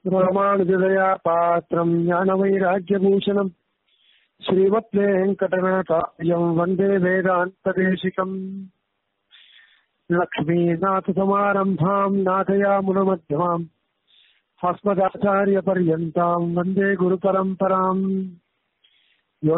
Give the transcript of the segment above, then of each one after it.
ராமானுஜதயா பாத்திரம் ஞானவைராக்கியபூஷணம் ஸ்ரீமத் வெங்கடநாதாயம் வந்தே வேதாந்ததேசிகம் லக்ஷ்மீநாथसमारम्भाम् नाथयामुनमध्यमाम् अस्मदाचार्यपर्यन्ताम् वन्दे गुरुपरम्पराम् यो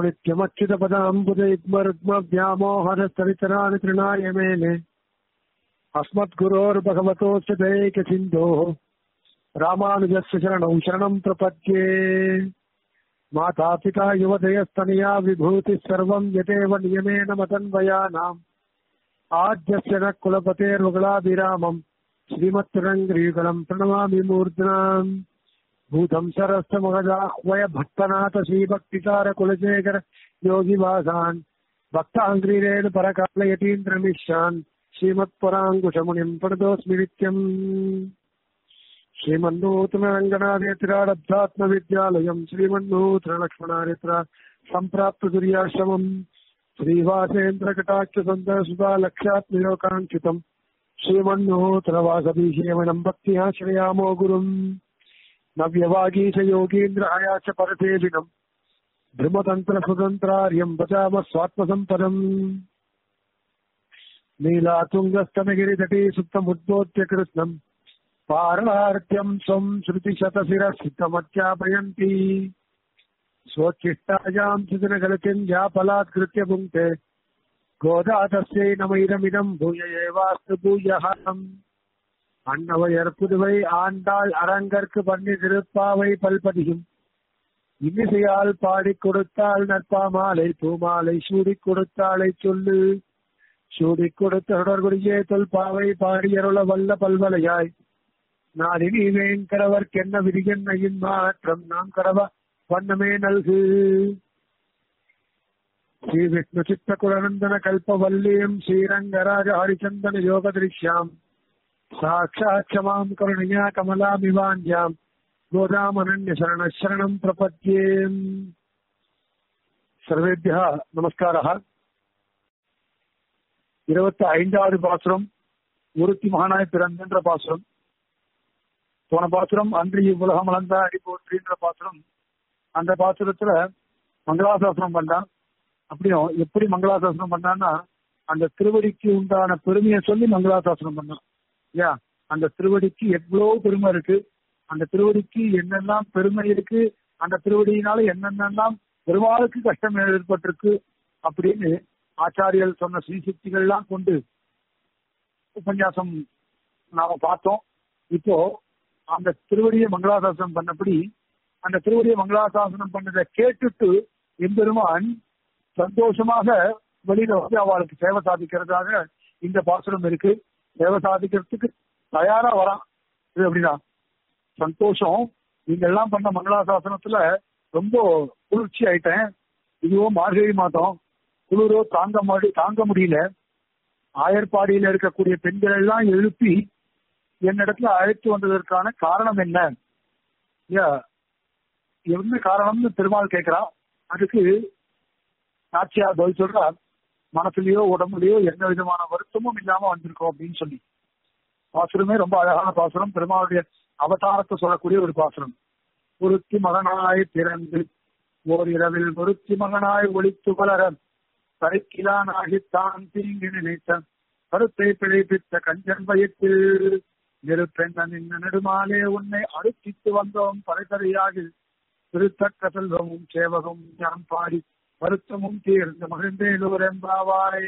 नित्यमच्युतपदाम्बुजयुग्मरुग्मव्यामोहरस्तरितराणि तृणाय मेने अस्मद्गुरोर्भगवतोऽस्य दैकसिन्धोः रामानुजस्य शरणौ शरणम् प्रपद्ये मातापिता युवतयस्तनया विभूतिः सर्वम् यतेव नियमेन मतन्वयानाम् आद्यस्य न कुलपतेर्वगलाभिरामम् श्रीमत्तरङ्ग्रीगलम् प्रणमामि मूर्ध्नाम् भूतम् सरस्तमगदाह्वय भक्तनाथ श्रीभक्तिकार कुलशेखर योगिवासान् भक्ताङ्ग्रीरेण परकालयतीन्द्रमिश्रान् श्रीमत्पराङ्कुशमुनिम् प्रणतोऽस्मि नित्यम् श्रीमन्नूतनरङ्गनाथेत्रारब्धात्मविद्यालयम् श्रीमन्नूतनलक्ष्मणारेत्र सम्प्राप्तदुर्याश्रमम् श्रीवासेन्द्रकटाक्षसन्दर्शुता लक्ष्यात्मयोकाङ्क्षितम् श्रीमन्नूतनवासभीषेवणम् भक्त्याश्रयामो गुरुम् नव्यवागीशयोगीन्द्र हयाच परसेविनम् धर्मतन्त्रस्वतन्त्रार्यम् भजामः स्वात्मसम्पदम् नीलातुङ्गस्तनगिरितटे सुप्तमुद्बोध्य कृत्स्नम् पारणार्थ्यम् स्वम् श्रुतिशतशिरः सिद्धमत्यापयन्ति स्वोच्छिष्टायाम् सुदिनगलतिम् यापलात्कृत्य पुङ्क्ते गोदा तस्यै नमैरमिदम् भूय एवास्तु भूयः அன்னவையர் புதுவை ஆண்டாள் அரங்கற்கு பண்ணி திருப்பாவை பல்பதியும் இன்னிசையால் பாடி கொடுத்தாள் நற்பாமாலை பூமாலை சூடி கொடுத்தாளை சொல்லு சூடி கொடுத்த தொடர்புடைய தொல்பாவை பாடியருள வல்ல பல்வலையாய் நாடினி வேங்கடவர்க்கென்ன விதியன்னையின் மாற்றம் நாம் கடவ வண்ணமே நல்கு ஸ்ரீ விஷ்ணு சித்த குலநந்தன கல்பவல்லியம் ஸ்ரீரங்கராஜ ஹரிச்சந்தன யோக திருஷ்யாம் साक्षात् क्षमाम् करुणया कमलामिवाञ्जाम् गोदामनन्यशरणशरणम् प्रपद्ये सर्वेभ्यः नमस्कारः இருபத்தி ஐந்தாவது பாசுரம் ஒருத்தி மகானாய் பிறந்தன்ற பாசுரம் போன பாசுரம் அன்று இவ்வுலகம் அளந்த அடி போற்றின்ற பாசுரம் அந்த பாசுரத்துல மங்களாசாசனம் பண்ணான் அப்படியும் எப்படி மங்களாசாசனம் பண்ணான்னா அந்த திருவடிக்கு உண்டான பெருமையை சொல்லி மங்களாசாசனம் பண்ணான் இல்லையா அந்த திருவடிக்கு எவ்வளவு பெருமை இருக்கு அந்த திருவடிக்கு என்னெல்லாம் பெருமை இருக்கு அந்த திருவடியினால என்னென்னலாம் பெருமாளுக்கு கஷ்டம் ஏற்பட்டிருக்கு அப்படின்னு ஆச்சாரியர்கள் சொன்ன ஸ்ரீசக்திகள்லாம் கொண்டு உபன்யாசம் நாம பார்த்தோம் இப்போ அந்த திருவடியை மங்களாசாசனம் பண்ணபடி அந்த திருவடியை மங்களாசாசனம் பண்ணதை கேட்டுட்டு எம்பெருமான் சந்தோஷமாக வெளியில வந்து அவளுக்கு சேவை சாதிக்கிறதாக இந்த பாசுரம் இருக்கு சேவை சாதிக்கிறதுக்கு தயாரா வரான் இது அப்படின்னா சந்தோஷம் நீங்க எல்லாம் பண்ண மங்களாசாசனத்துல ரொம்ப குளிர்ச்சி ஆயிட்டேன் இதுவும் மார்கழி மாதம் குளிரோ தாங்க மாடி தாங்க முடியல ஆயர்பாடியில இருக்கக்கூடிய பெண்கள் எல்லாம் எழுப்பி என்னிடத்துல அழைத்து வந்ததற்கான காரணம் என்ன என்ன காரணம்னு பெருமாள் கேட்கிறான் அதுக்கு நாச்சியார் பதில் சொல்றா மனசுலயோ உடம்புலயோ எந்த விதமான வருத்தமும் இல்லாம வந்திருக்கோம் அப்படின்னு சொல்லி பாசுரமே ரொம்ப அழகான பாசுரம் பெருமாளுடைய அவதாரத்தை சொல்லக்கூடிய ஒரு பாசுரம் ஒருத்தி மகனாய் பிறந்து ஓர் இரவில் ஒருத்தி மகனாய் ஒளித்து வளர கரைக்கிலானாகி தான் தீங்கி நினைத்த கருத்தை பிழைப்பித்த கஞ்சன் வயிற்றில் நெருப்பெண்ண நின்ன நெடுமாலே உன்னை அழுத்தித்து வந்தோம் பறைதறியாக திருத்தக்க செல்வமும் சேவகம் ஞான் பாடி வருத்தமும் தீர்ந்து மகிழ்ந்தேலூர் என்பாவாரே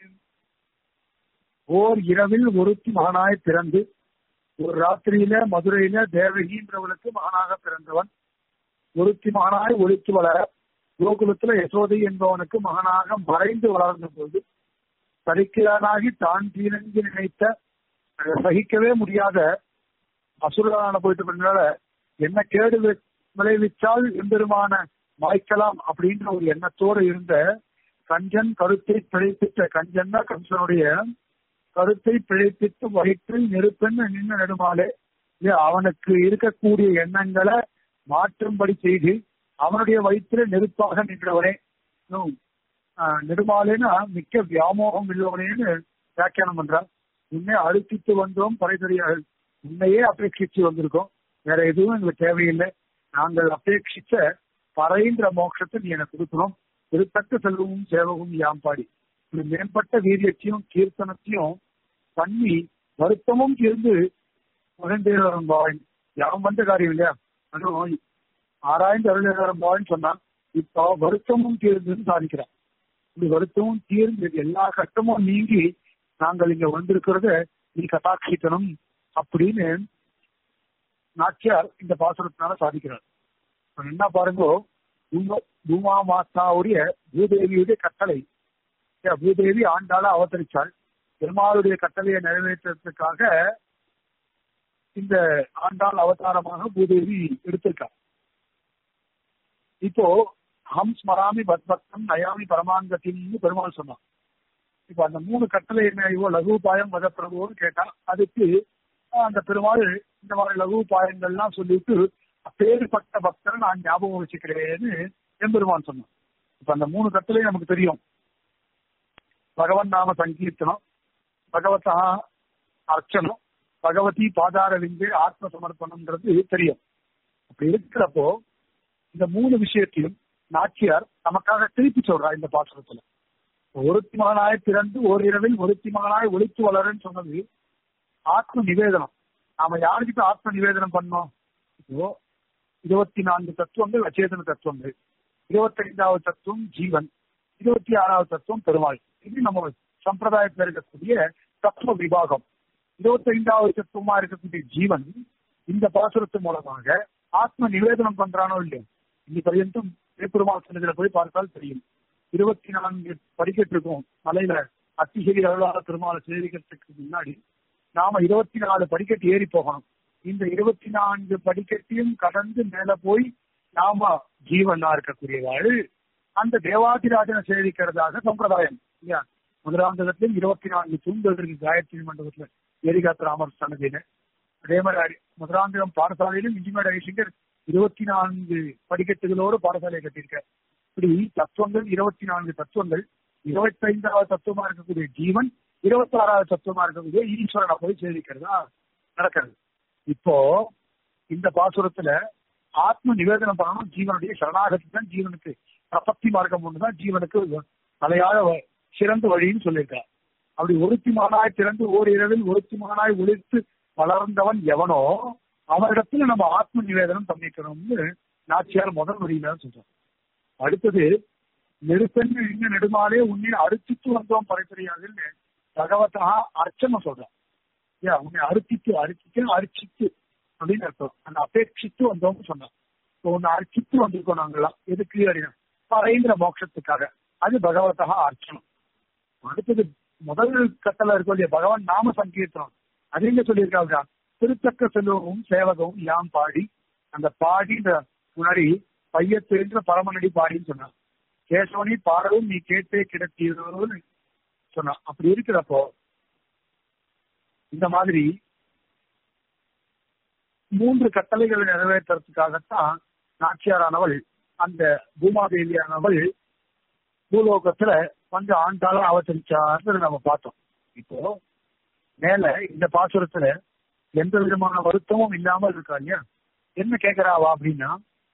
ஓர் இரவில் ஒருத்தி மகனாய் பிறந்து ஒரு ராத்திரியில மதுரையில தேவகின்றவளுக்கு மகனாக பிறந்தவன் ஒருத்தி மகனாய் ஒழித்து வளர கோகுலத்துல யசோதை என்பவனுக்கு மகனாக மறைந்து வளர்ந்த போது சரிக்கிறானாகி தான் தீரங்கி நினைத்த சகிக்கவே முடியாத அசுரனான போயிட்டு பண்ணால என்ன கேடு விளைவிச்சால் எம்பெருமான மாய்க்கலாம் அப்படின்ற ஒரு எண்ணத்தோடு இருந்த கஞ்சன் கருத்தை பிழைப்பித்த கஞ்சன்னா கம்சனுடைய கருத்தை பிழைப்பித்து வயிற்றில் நெருப்பெண் நின்ன நெடுமாலே அவனுக்கு இருக்கக்கூடிய எண்ணங்களை மாற்றும்படி செய்து அவனுடைய வயிற்றில் நெருப்பாக நின்றவனே நெடுமாலேனா மிக்க வியாமோகம் உள்ளவனேன்னு வியாக்கியானம் பண்றார் உன்னை அழுத்தித்து வந்தோம் பறைதறியார்கள் உன்னையே அபேட்சித்து வந்திருக்கோம் வேற எதுவும் எங்களுக்கு தேவையில்லை நாங்கள் அபேட்சிச்ச பறைன்ற மோட்சத்தை நீ எனக்கு கொடுக்கணும் திருத்தக்க செல்வமும் சேவகும் யாம் பாடி இப்படி மேம்பட்ட வீரியத்தையும் கீர்த்தனத்தையும் பண்ணி வருத்தமும் தீர்ந்து மகந்தேவரம் பாவன் யாம் வந்த காரியம் இல்லையா அதுவும் ஆராய்ந்து அருளேவரம் பாவன் சொன்னா இப்போ வருத்தமும் தீர்ந்துன்னு சாதிக்கிறான் இப்படி வருத்தமும் தீர்ந்து எல்லா கட்டமும் நீங்கி நாங்கள் இங்க வந்திருக்கிறத நீ கட்டாட்சிக்கணும் அப்படின்னு நாச்சியார் இந்த பாசுரத்தினால சாதிக்கிறார் இப்ப என்ன பாருங்க பூமா பூமா மாதாவுடைய பூதேவியுடைய கட்டளை ஏன் பூதேவி ஆண்டாள அவதரிச்சாள் பெருமாளுடைய கட்டளையை நிறைவேற்றுறதுக்காக இந்த ஆண்டாள் அவதாரமாக பூதேவி எடுத்திருக்கார் இப்போ ஹம் ஸ்மராமி பத்பக்தம் நயாமி பரமாங்கத்தின்னு பெருமாள் சொன்னான் இப்ப அந்த மூணு கட்டளை என்ன இவோ லகுபாயம் வதப்பிரபுன்னு கேட்டா அதுக்கு ஆஹ், அந்த பெருமாள் இந்த மாதிரி லகுபாயங்கள்லாம் சொல்லிட்டு அப்பேற்பட்ட பக்தரை நான் ஞாபகம் வச்சுக்கிறேன்னு எம்பெருமான் சொன்னான் இப்ப அந்த மூணு கட்டளையும் நமக்கு தெரியும் பகவன் நாம சங்கீர்த்தனம் பகவதா அர்ச்சனம் பகவதி பாதாரவிந்து ஆத்ம சமர்ப்பணம்ன்றது தெரியும் அப்படி இருக்கிறப்போ இந்த மூணு விஷயத்தையும் நாச்சியார் நமக்காக திருப்பி சொல்றா இந்த பாசுரத்துல ஒருத்தி மகனாய் பிறந்து ஓரிரவில் ஒருத்தி மகனாய் ஒழித்து வளருன்னு சொன்னது ஆத்ம நிவேதனம் நாம யாருக்கிட்ட ஆத்ம நிவேதனம் பண்ணோம் இப்போ இருபத்தி நான்கு தத்துவங்கள் அச்சேதன தத்துவங்கள் இருபத்தைந்தாவது தத்துவம் ஜீவன் இருபத்தி ஆறாவது தத்துவம் பெருமாள் இது நம்ம சம்பிரதாயத்தில் இருக்கக்கூடிய தத்துவ விபாகம் இருபத்தைந்தாவது தத்துவமா இருக்கக்கூடிய ஜீவன் இந்த பாசுரத்து மூலமாக ஆத்ம நிவேதனம் பண்றானோ இல்லையோ இன்னி பர்யந்தம் திருப்பெருமாள் சன்னதியில போய் பார்த்தால் தெரியும் இருபத்தி நான்கு படிக்கட்டு இருக்கும் மலையில அத்திகிரி அருளாத பெருமாளை சேவிக்கிறதுக்கு முன்னாடி நாம இருபத்தி நாலு படிக்கட்டு ஏறி போகணும் இந்த இருபத்தி நான்கு படிக்கட்டையும் கடந்து மேல போய் நாம ஜீவனா இருக்கக்கூடியவாள் அந்த தேவாதிராஜனை சேவிக்கிறதாக சம்பிரதாயம் இல்லையா முதலாந்தகத்திலும் இருபத்தி நான்கு தூண்கள் இருக்கு காயத்ரி மண்டபத்துல ஏரிகாத்த ராமர் சன்னதியில அதே மாதிரி முதலாந்தகம் பாடசாலையிலும் இன்ஜினியர் ஐசிங்கர் இருபத்தி நான்கு படிக்கட்டுகளோடு பாடசாலையை கட்டியிருக்கார் இப்படி தத்துவங்கள் இருபத்தி நான்கு தத்துவங்கள் இருபத்தைந்தாவது தத்துவமா இருக்கக்கூடிய ஜீவன் இருபத்தி ஆறாவது தத்துவமா இருக்கக்கூடிய ஈஸ்வரனை போய் சேவிக்கிறதா நடக்கிறது இப்போ இந்த பாசுரத்துல ஆத்ம நிவேதனம் பண்ணணும் ஜீவனுடைய சரணாகதி தான் ஜீவனுக்கு பிரபத்தி மார்க்கம் ஒண்ணுதான் ஜீவனுக்கு தலையாய வ- சிறந்த வழின்னு சொல்லியிருக்கார் அப்படி ஒருத்தி மகனாய் திறந்து ஓர் இரவில் ஒருத்தி மகனாய் ஒழித்து வளர்ந்தவன் எவனோ அவரிடத்துல நம்ம ஆத்ம நிவேதனம் பண்ணிக்கணும்னு நாச்சியார் முதல் வரியில சொல்றார் அடுத்தது நெருப்பெண்ணு இன்ன நெடுமாலே உன்னை அறுத்தித்து வந்தோம் பரைப்பறியாதுன்னு பகவத்தா அர்ச்சனம் சொல்றான் ஏன் உன்னை அறுத்தித்து அறுத்தித்து அரிச்சித்து அப்படின்னு அர்த்தம் அந்த அபேட்சித்து வந்தோம்னு சொன்னான் இப்போ உன்னை அர்ச்சித்து வந்திருக்கோம் நாங்கெல்லாம் எதுக்கு அப்படின்னா பறைங்கிற மோட்சத்துக்காக அது பகவத்தா அர்ச்சனம் அடுத்தது முதல் கட்டளை இருக்கும் இல்லையா பகவான் நாம சங்கீர்த்தனம் அது எங்க சொல்லியிருக்காங்க திருத்தக்க செல்வமும் சேவகமும் யாம் பாடி அந்த பாடின்ற முன்னாடி பையத்தென்ற பரமநடி பாடின்னு சொன்னான் கேசவனி பாடவும் நீ கேட்டே கிடத்தீரோன்னு சொன்னான் அப்படி இருக்கிறப்போ இந்த மாதிரி மூன்று கட்டளைகளை நிறைவேற்றுறதுக்காகத்தான் நாச்சியாரானவள் அந்த பூமாதேவியானவள் பூலோகத்துல கொஞ்சம் ஆண்டாள அவதரிச்சார்னு நம்ம பார்த்தோம் இப்போ மேல இந்த பாசுரத்துல எந்த விதமான வருத்தமும் இல்லாமல் இருக்கா இல்லையா என்ன கேக்குறாவா அப்படின்னா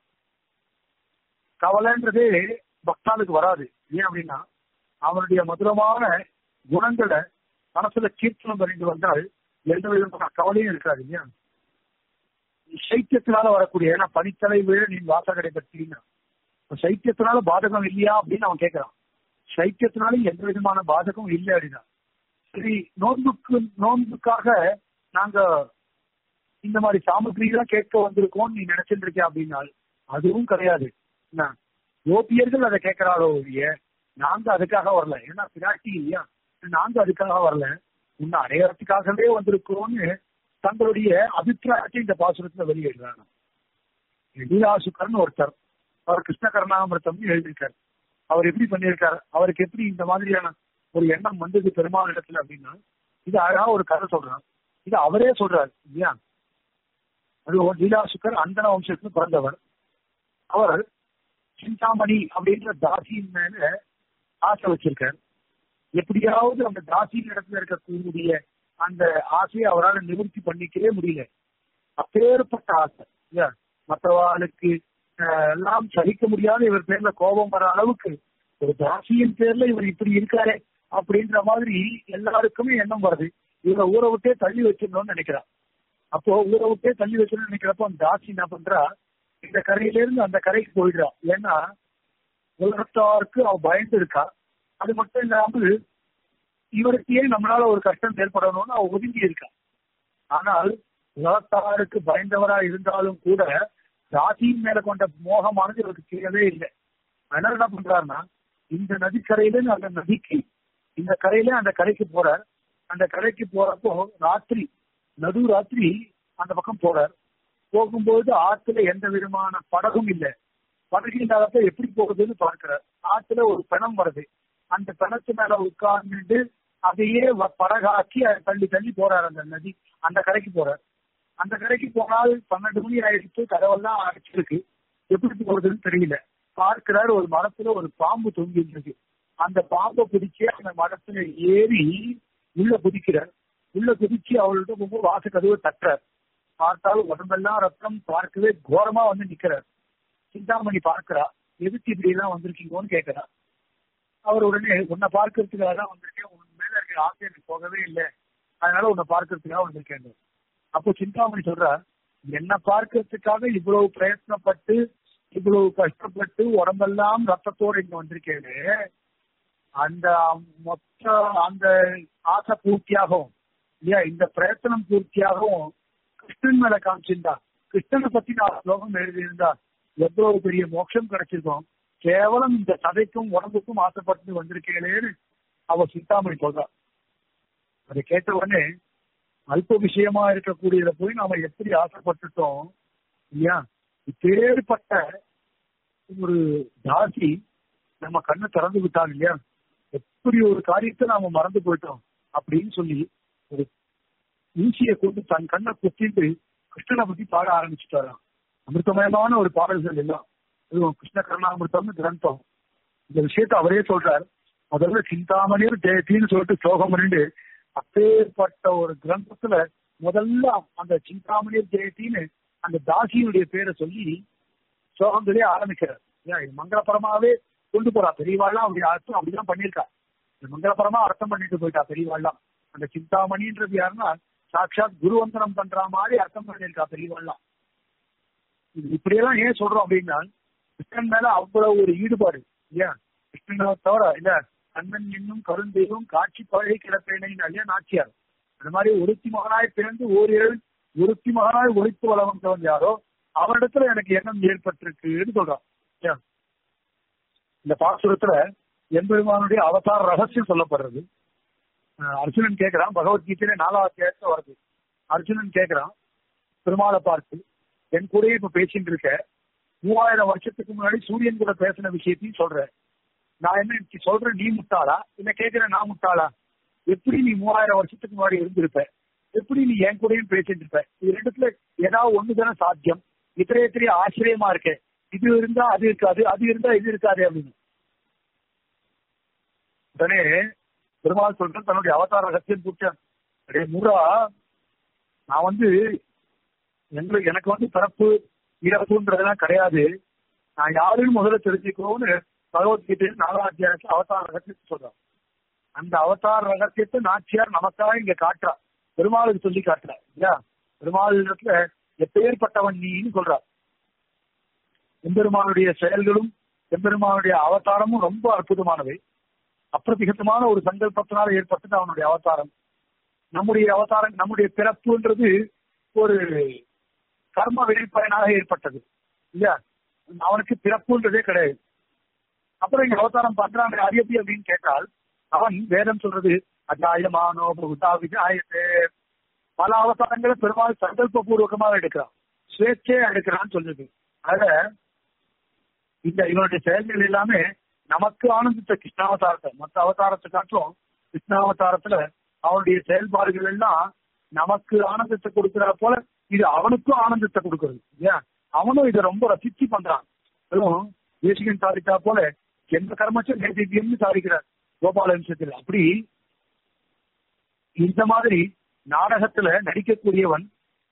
கவலைன்றதே பக்தாளுக்கு வராது ஏன் அப்படின்னா அவனுடைய மதுரமான குணங்களை மனசுல கீர்த்தனம் பண்ணிட்டு வந்தால் எந்த விதமான கவலையும் இருக்காது இல்லையா சைத்தியத்தினால வரக்கூடிய ஏன்னா பனித்தலை விழ நீ வாசகடை பற்றினா சைத்தியத்தினால பாதகம் இல்லையா அப்படின்னு அவன் கேட்கறான் சைத்தியத்தினால எந்த விதமான பாதகம் இல்லை அப்படின்னா சரி நோன்புக்கு நோன்புக்காக நாங்க இந்த மாதிரி சாமகிரிலாம் கேட்க வந்திருக்கோம் நீ நினைச்சிட்டு இருக்கியா அப்படின்னா அதுவும் கிடையாது என்ன கோபியர்கள் அதை கேட்கிறாளோ ஒழிய நாங்க அதுக்காக வரல ஏன்னா பிராட்டி இல்லையா நாங்க அதுக்காக வரல உன்னை அடையறதுக்காகவே வந்திருக்கிறோம்னு தங்களுடைய அபிப்பிராயத்தை இந்த பாசுரத்துல வெளியிடுறாங்க லீலாசுக்கர்னு ஒருத்தர் அவர் கிருஷ்ண கருணாமிரதம் எழுதியிருக்காரு அவர் எப்படி பண்ணியிருக்காரு அவருக்கு எப்படி இந்த மாதிரியான ஒரு எண்ணம் வந்தது பெருமாள் இடத்துல அப்படின்னா இது அழகா ஒரு கதை சொல்றான் இது அவரே சொல்றாரு இல்லையா அது ஒரு லீலாசுக்கர் அந்தன வம்சத்துல பிறந்தவர் அவர் சிந்தாமணி அப்படின்ற தாசியின் மேல ஆசை வச்சிருக்கார் எப்படியாவது அந்த தாசியின் இடத்துல இருக்கக்கூடிய அந்த ஆசையை அவரால் நிவர்த்தி பண்ணிக்கவே முடியல அப்பேற்பட்ட ஆசை இல்லையா மற்றவாளுக்கு அஹ், எல்லாம் சகிக்க முடியாத இவர் பேர்ல கோபம் வர அளவுக்கு ஒரு தாசியின் பேர்ல இவர் இப்படி இருக்காரே அப்படின்ற மாதிரி எல்லாருக்குமே எண்ணம் வருது இவரை ஊரை விட்டே தள்ளி வச்சிடணும்னு நினைக்கிறான் அப்போ ஊரை விட்டே தள்ளி வச்சிடணும்னு நினைக்கிறப்போ அந்த தாசி என்ன பண்றா இந்த கரையில இருந்து அந்த கரைக்கு போயிடுறா ஏன்னா உலகத்தாருக்கு அவ பயந்து இருக்கா அது மட்டும் இல்லாமல் இவருக்கு ஏன் நம்மளால ஒரு கஷ்டம் ஏற்படணும்னு அவ ஒதுங்கி இருக்கா ஆனால் உலகத்தாருக்கு பயந்தவரா இருந்தாலும் கூட ராசியின் மேல கொண்ட மோகமானது இவருக்கு தெரியவே இல்லை அதனால என்ன பண்றாருன்னா இந்த நதிக்கரையில இருந்து அந்த நதிக்கு இந்த கரையில அந்த கரைக்கு போறார் அந்த கரைக்கு போறப்போ ராத்திரி நடு ராத்திரி அந்த பக்கம் போறார் போகும்போது ஆத்துல எந்த விதமான படகும் இல்லை படகு இல்லாதப்ப எப்படி போகுதுன்னு பார்க்கிறார் ஆத்துல ஒரு பிணம் வருது அந்த பிணத்து மேல உட்கார்ந்துட்டு அதையே வ- படகாக்கி அதை தள்ளி தள்ளி போறார் அந்த நதி அந்த கரைக்கு போறார் அந்த கரைக்கு போனால் பன்னெண்டு மணி ஆயிடுச்சு கதவெல்லாம் அடைச்சிருக்கு எப்படி போறதுன்னு தெரியல பார்க்கிறார் ஒரு மரத்துல ஒரு பாம்பு தொங்கிட்டு இருக்கு அந்த பாம்பை பிடிச்சு அந்த மரத்துல ஏறி உள்ள குதிக்கிறார் உள்ள குதிச்சு அவள்கிட்ட ரொம்ப வாச கதவை தட்டுறார் பார்த்தாலும் உடம்பெல்லாம் ரத்தம் பார்க்கவே கோரமா வந்து நிக்கிறார் சிந்தாமணி பார்க்கிறா எதுக்கு இப்படி எல்லாம் வந்திருக்கீங்கன்னு கேட்கிறா அவர் உடனே உன்னை பார்க்கறதுக்காக தான் வந்திருக்கேன் உன் மேல இருக்கிற ஆசை எனக்கு போகவே இல்லை அதனால உன்னை பார்க்கறதுக்காக வந்திருக்கேன் அப்போ சிந்தாமணி சொல்றா என்ன பார்க்கறதுக்காக இவ்வளவு பிரயத்னப்பட்டு இவ்வளவு கஷ்டப்பட்டு உடம்பெல்லாம் ரத்தத்தோட இங்க வந்திருக்கேன்னு அந்த மொத்த அந்த ஆசை பூர்த்தியாகும் இல்லையா இந்த பிரயத்தனம் பூர்த்தியாகவும் கிருஷ்ணன் மேல காமிச்சிருந்தா கிருஷ்ணனை பத்தி நான் ஸ்லோகம் எழுதியிருந்தா எவ்வளவு பெரிய மோட்சம் கிடைச்சிருக்கும் கேவலம் இந்த சதைக்கும் உடம்புக்கும் ஆசைப்பட்டு வந்திருக்கேன்னு அவ சிந்தாமணி சொல்றா அதை கேட்ட உடனே அல்ப விஷயமா இருக்கக்கூடியத போய் நாம எப்படி ஆசைப்பட்டுட்டோம் இல்லையா இப்பேற்பட்ட ஒரு தாசி நம்ம கண்ணை திறந்து விட்டாங்க இல்லையா எப்படி ஒரு காரியத்தை நாம மறந்து போயிட்டோம் அப்படின்னு சொல்லி ஒரு ஊசியை கொண்டு தன் கண்ணை குத்திட்டு கிருஷ்ணனை பத்தி பாட ஆரம்பிச்சுட்டாராம் அமிர்தமயமான ஒரு பாடல்கள் எல்லாம் இதுவும் கிருஷ்ண கருணாமிர்தம்னு கிரந்தம் இந்த விஷயத்த அவரே சொல்றார் முதல்ல சிந்தாமணியர் ஜெயத்தின்னு சொல்லிட்டு ஸ்லோகம் பண்ணிட்டு அப்பேற்பட்ட ஒரு கிரந்தத்துல முதல்ல அந்த சிந்தாமணியர் ஜெயத்தின்னு அந்த தாசியினுடைய பேரை சொல்லி ஸ்லோகங்களே ஆரம்பிக்கிறார் ஏன் இது மங்களபரமாவே கொண்டு போறா பெரியவாள்லாம் அப்படி அர்த்தம் அப்படிதான் பண்ணியிருக்கா இது மங்களபரமா அர்த்தம் பண்ணிட்டு போயிட்டா பெரியவாள்லாம் அந்த சிந்தாமணின்றது யாருன்னா சாட்சாத் குருவந்தனம் பண்ற மாதிரி அர்த்தம் பண்ணியிருக்கா பெரியவாள்லாம் இது இப்படியெல்லாம் ஏன் சொல்றோம் அப்படின்னா கிருஷ்ணன் மேல அவ்வளவு ஒரு ஈடுபாடு இல்லையா கிருஷ்ணனை தவிர இல்ல கண்ணன் என்னும் கருந்தெய்வம் காட்சி பழகி கிடப்பேனை இல்லையா நாச்சியார் அந்த மாதிரி ஒருத்தி மகனாய் பிறந்து ஓரிரல் ஒருத்தி மகனாய் ஒழித்து வளர்ந்தவன் யாரோ அவரிடத்துல எனக்கு எண்ணம் ஏற்பட்டிருக்குன்னு சொல்றான் இல்லையா? இந்த பாசுரத்துல எம்பெருமானுடைய அவதார ரகசியம் சொல்லப்படுறது அஹ் அர்ஜுனன் கேட்கிறான் பகவத்கீதையில நாலாவது அத்தியாயத்துல வருது அர்ஜுனன் கேட்கிறான் பெருமாளை பார்த்து என் கூடயே இப்ப பேசிட்டு இருக்க மூவாயிரம் வருஷத்துக்கு முன்னாடி சூரியன் கூட பேசின விஷயத்தையும் சொல்றேன் நான் என்ன இப்படி சொல்றேன் நீ முட்டாளா இல்ல கேட்கிறேன் நான் முட்டாளா எப்படி நீ மூவாயிரம் வருஷத்துக்கு முன்னாடி இருந்திருப்ப எப்படி நீ என் கூடயும் பேசிட்டு இருப்ப இது ரெண்டுத்துல ஏதாவது ஒண்ணுதானே சாத்தியம் இத்தனை எத்தனை ஆச்சரியமா இருக்கு இது இருந்தா அது இருக்காது அது இருந்தா இது இருக்காது அப்படின்னு உடனே பெருமாள் சொல்றேன் தன்னுடைய அவதார ரகசியம் கூப்பிட்டேன் அடே மூரா நான் வந்து எங்களுக்கு எனக்கு வந்து பிறப்பு இறப்புன்றதெல்லாம் கிடையாது நான் யாருன்னு முதல்ல தெரிஞ்சுக்கணும்னு பகவத்கீதையில் நாலாம் அத்தியாயத்துல அவதார ரகசியத்தை சொல்றான் அந்த அவதார ரகசியத்தை நாச்சியார் நமக்காக இங்க காட்டுறா பெருமாளுக்கு சொல்லி காட்டுறா இல்லையா பெருமாள் இடத்துல எப்பேற்பட்டவன் நீன்னு சொல்றா எம்பெருமானுடைய செயல்களும் எம்பெருமானுடைய அவதாரமும் ரொம்ப அற்புதமானவை அப்பிரதிகத்தமான ஒரு சங்கல்பத்தினால் ஏற்பட்டது அவனுடைய அவதாரம் நம்முடைய அவதாரம் நம்முடைய பிறப்புன்றது ஒரு கர்ம வெளிப்பயனாக ஏற்பட்டது இல்லையா அவனுக்கு பிறப்புன்றதே கிடையாது அப்புறம் இங்க அவதாரம் பண்றாங்க அது எப்படி அப்படின்னு கேட்டால் அவன் வேதம் சொல்றது அஜாயமானோ பகுதா விஜாயத்தே பல அவதாரங்களை பெருமாள் சங்கல்ப பூர்வகமாக எடுக்கிறான் சுவேச்சையா எடுக்கிறான்னு சொல்லுது அத இந்த இவனுடைய செயல்கள் எல்லாமே நமக்கு ஆனந்தித்த கிருஷ்ணாவதாரத்தை மற்ற அவதாரத்தை காட்டிலும் கிருஷ்ணாவதாரத்துல அவனுடைய செயல்பாடுகள் எல்லாம் நமக்கு ஆனந்தத்தை கொடுக்கிற போல இது அவனுக்கும் ஆனந்தத்தை கொடுக்கிறது இல்லையா அவனும் இதை ரொம்ப ரசிச்சு பண்றான் அதுவும் தேசிகன் சாதித்தா போல எந்த கர்மச்சும் நேசிக்கம்னு சாதிக்கிறார் கோபால விஷயத்தில் அப்படி இந்த மாதிரி நாடகத்துல நடிக்கக்கூடியவன்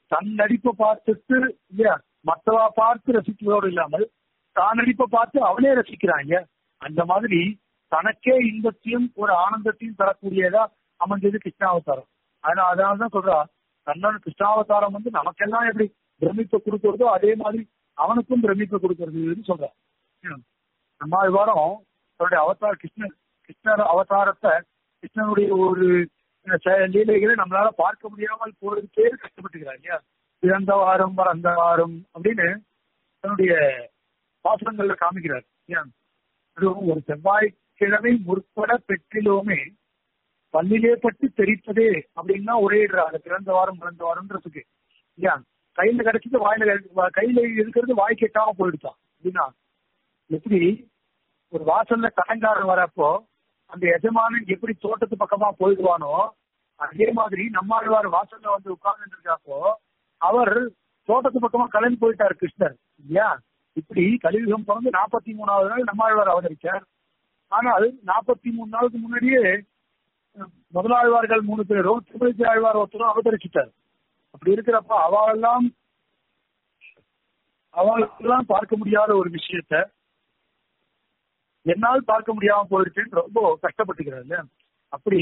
தன் நடிப்பை பார்த்துட்டு இல்லையா மற்றவா பார்த்து ரசிக்கிறதோடு இல்லாமல் தான் நடிப்பை பார்த்து அவனே ரசிக்கிறாங்க அந்த மாதிரி தனக்கே இன்பத்தையும் ஒரு ஆனந்தத்தையும் தரக்கூடியதா அமைஞ்சது கிருஷ்ணாவதாரம் அதனால அதனாலதான் சொல்றா தன்னோட கிருஷ்ணாவதாரம் வந்து நமக்கெல்லாம் எப்படி பிரமிப்பை கொடுக்கறதோ அதே மாதிரி அவனுக்கும் பிரமிப்பை கொடுக்கறதுன்னு சொல்றான் நம்ம வாரம் தன்னுடைய அவதார கிருஷ்ணன் கிருஷ்ணர் அவதாரத்தை கிருஷ்ணனுடைய ஒரு லீலைகளை நம்மளால பார்க்க முடியாமல் போறதுக்கே கஷ்டப்பட்டுக்கிறார் இல்லையா பிறந்த வாரம் வறந்த வாரம் அப்படின்னு தன்னுடைய பாசனங்கள்ல காமிக்கிறார் ஏன் அதுவும் ஒரு செவ்வாய்க்கிழமை முற்பட பெற்றிலோமே பல்லிலே பட்டு தெரிப்பதே அப்படின்னா ஒரே அந்த பிறந்த வாரம் பிறந்த வாரம்ன்றதுக்கு இல்லையா கையில கிடைச்சது வாயில கையில இருக்கிறது வாய் கெட்டாம போயிடுச்சான் அப்படின்னா எப்படி ஒரு வாசல்ல கடங்காரன் வரப்போ அந்த எஜமானன் எப்படி தோட்டத்து பக்கமா போயிடுவானோ அதே மாதிரி நம்மாழ்வார் வாசல்ல வந்து உட்கார்ந்து இருக்கப்போ அவர் தோட்டத்து பக்கமா கிளம்பி போயிட்டார் கிருஷ்ணர் இல்லையா இப்படி கலியுகம் பிறந்து நாற்பத்தி மூணாவது நாள் நம்மாழ்வார் அவதரிச்சார் ஆனால் நாற்பத்தி மூணு நாளுக்கு முன்னாடியே முதலாழ்வார்கள் மூணு பேரும் திருமதி ஆழ்வார் ஒருத்தரும் அவதரிச்சிட்டார் அப்படி இருக்கிறப்ப அவளெல்லாம் அவளுக்கெல்லாம் பார்க்க முடியாத ஒரு விஷயத்த என்னால் பார்க்க முடியாம போயிடுச்சுன்னு ரொம்ப கஷ்டப்பட்டுக்கிறார் இல்லையா அப்படி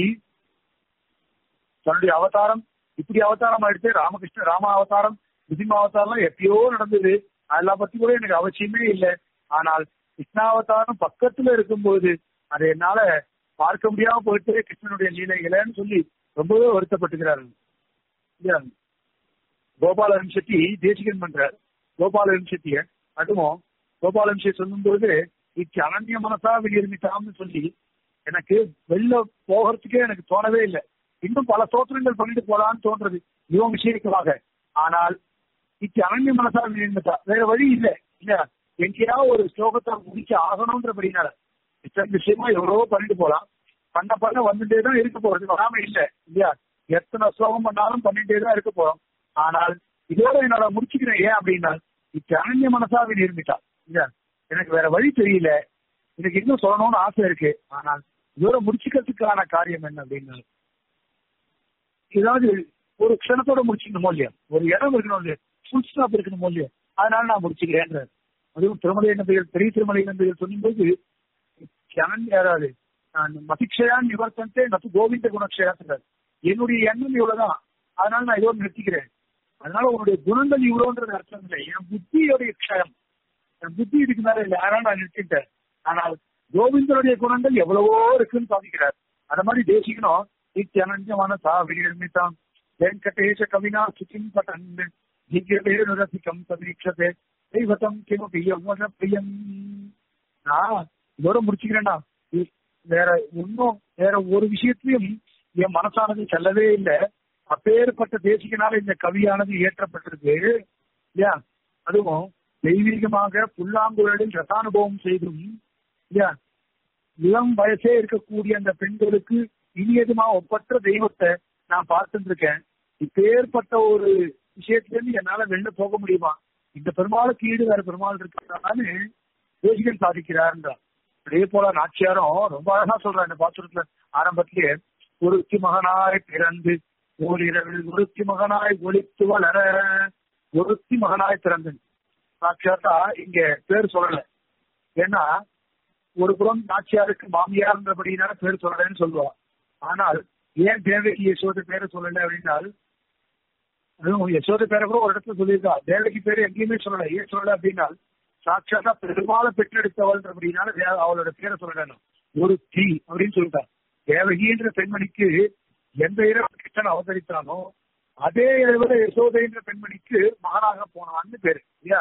தன்னுடைய அவதாரம் இப்படி அவதாரம் ஆயிடுச்சு ராமகிருஷ்ண ராம அவதாரம் விதிமா அவதாரம் எப்பயோ நடந்தது அதெல்லாம் பத்தி கூட எனக்கு அவசியமே இல்லை ஆனால் கிருஷ்ணாவதாரம் பக்கத்துல இருக்கும்போது அதை என்னால பார்க்க முடியாம போயிட்டு கிருஷ்ணனுடைய லீலைகளைன்னு சொல்லி ரொம்பவே வருத்தப்பட்டுக்கிறாரு இல்லையா கோபால செட்டி தேசிகன் பண்றார் கோபால செட்டிய அதுவும் கோபால சொல்லும்போது இச்சு அனன்ய மனசா வெளியிருமிட்டாம்னு சொல்லி எனக்கு வெளில போகிறதுக்கே எனக்கு தோணவே இல்லை இன்னும் பல சோத்திரங்கள் பண்ணிட்டு போலான்னு தோன்றது இவன் விஷயத்துக்காக ஆனால் இச்சு அனன்ய மனசா வெளியிருமிட்டா வேற வழி இல்லை இல்லையா எங்கேயாவது ஒரு ஸ்லோகத்தை முடிச்சு ஆகணும்ன்றபடினால இத்தனை விஷயமா எவ்வளவோ பண்ணிட்டு போலாம் பண்ண பண்ண வந்துட்டே தான் இருக்க போறது வராம இல்லை இல்லையா எத்தனை ஸ்லோகம் பண்ணாலும் பண்ணிட்டே தான் இருக்க போறோம் ஆனால் இதோட என்னால முடிச்சுக்கிறேன் ஏன் அப்படின்னா இச்சு அனன்ய மனசாவில் இருந்துட்டா இல்லையா எனக்கு வேற வழி தெரியல எனக்கு இன்னும் சொல்லணும்னு ஆசை இருக்கு ஆனால் இதோட முடிச்சுக்கிறதுக்கான காரியம் என்ன அப்படின்னா ஏதாவது ஒரு க்ஷணத்தோட முடிச்சுக்கணுமோ இல்லையா ஒரு இடம் இருக்கணும் இல்லையா ஃபுல் ஸ்டாப் இருக்கணுமோ இல்லையா அதனால நான் முடிச்சுக்கிறேன் அதுவும் திருமலை நம்பிகள் பெரிய திருமலை நம்பிகள் சொல்லும்போது யாராவது நான் மதிக்ஷயான் நிவர்த்தந்தே நத்து கோவிந்த குணக்ஷயா சொல்றாரு என்னுடைய எண்ணம் இவ்வளவுதான் அதனால நான் இதோடு நிறுத்திக்கிறேன் அதனால உன்னுடைய குணங்கள் இவ்வளவுன்றது அர்த்தம் இல்லை என் புத்தியோடைய க்ஷயம் என் புத்தி இதுக்கு மேல இல்லை அதனால நான் நிறுத்திட்டேன் ஆனால் கோவிந்தனுடைய குணங்கள் எவ்வளவோ இருக்குன்னு சாதிக்கிறார் அந்த மாதிரி தேசிக்கணும் நித்தியனஞ்சமான சா வினிர்மிதாம் வெங்கடேஷ கவினா சுச்சிம் பட்டன் திவ்யவேணுரசிகம் சமீட்சதே தெய்வத்தம் கிமபி யௌவன பிரியம் நான் இதோட முடிச்சுக்கிறேன்னா வேற இன்னும் வேற ஒரு விஷயத்திலையும் என் மனசானது செல்லவே இல்லை அப்பேற்பட்ட தேசிகனால இந்த கவியானது இயற்றப்பட்டிருக்கு இல்லையா அதுவும் தெய்வீகமாக புல்லாங்குழலில் ரசானுபவம் செய்தும் இல்லையா இளம் வயசே இருக்கக்கூடிய அந்த பெண்களுக்கு இனியதுமா ஒப்பற்ற தெய்வத்தை நான் பார்த்துட்டு இருக்கேன் இப்பேற்பட்ட ஒரு விஷயத்துல இருந்து என்னால வெளில போக முடியுமா இந்த பெருமாளுக்கு ஈடு வேற பெருமாள் இருக்கிறதான்னு தேசிகன் சாதிக்கிறார்ன்றார் அதே போல நாச்சியாரும் ரொம்ப அழகா சொல்றாரு இந்த பாசுரத்துல ஆரம்பத்திலேயே ஒருத்தி மகனாய் பிறந்து ஓரிரவில் ஒருத்தி மகனாய் ஒழித்து வளர ஒருத்தி மகனாய் பிறந்து நாச்சியார்டா இங்க பேர் சொல்லல ஏன்னா ஒரு புறம் நாச்சியாருக்கு மாமியார்ன்றபடினால பேர் சொல்லலன்னு சொல்லுவா ஆனால் ஏன் தேவகி யசோத பேரை சொல்லல அப்படின்னால் அதுவும் யசோத பேரை கூட ஒரு இடத்துல சொல்லியிருக்கா தேவகி பேரு எங்கேயுமே சொல்லல ஏன் சொல்லல அப்படின்னா சாட்சாத்தா பெருமாளை பெற்றெடுத்தவள் அப்படின்னால அவளோட பேரை சொல்லணும் ஒரு தீ அப்படின்னு சொல்லிட்டா தேவகின்ற பெண்மணிக்கு எந்த இரவு கிருஷ்ணன் அவதரித்தானோ அதே இரவுல யசோதை என்ற பெண்மணிக்கு மகனாக போனான்னு பேரு இல்லையா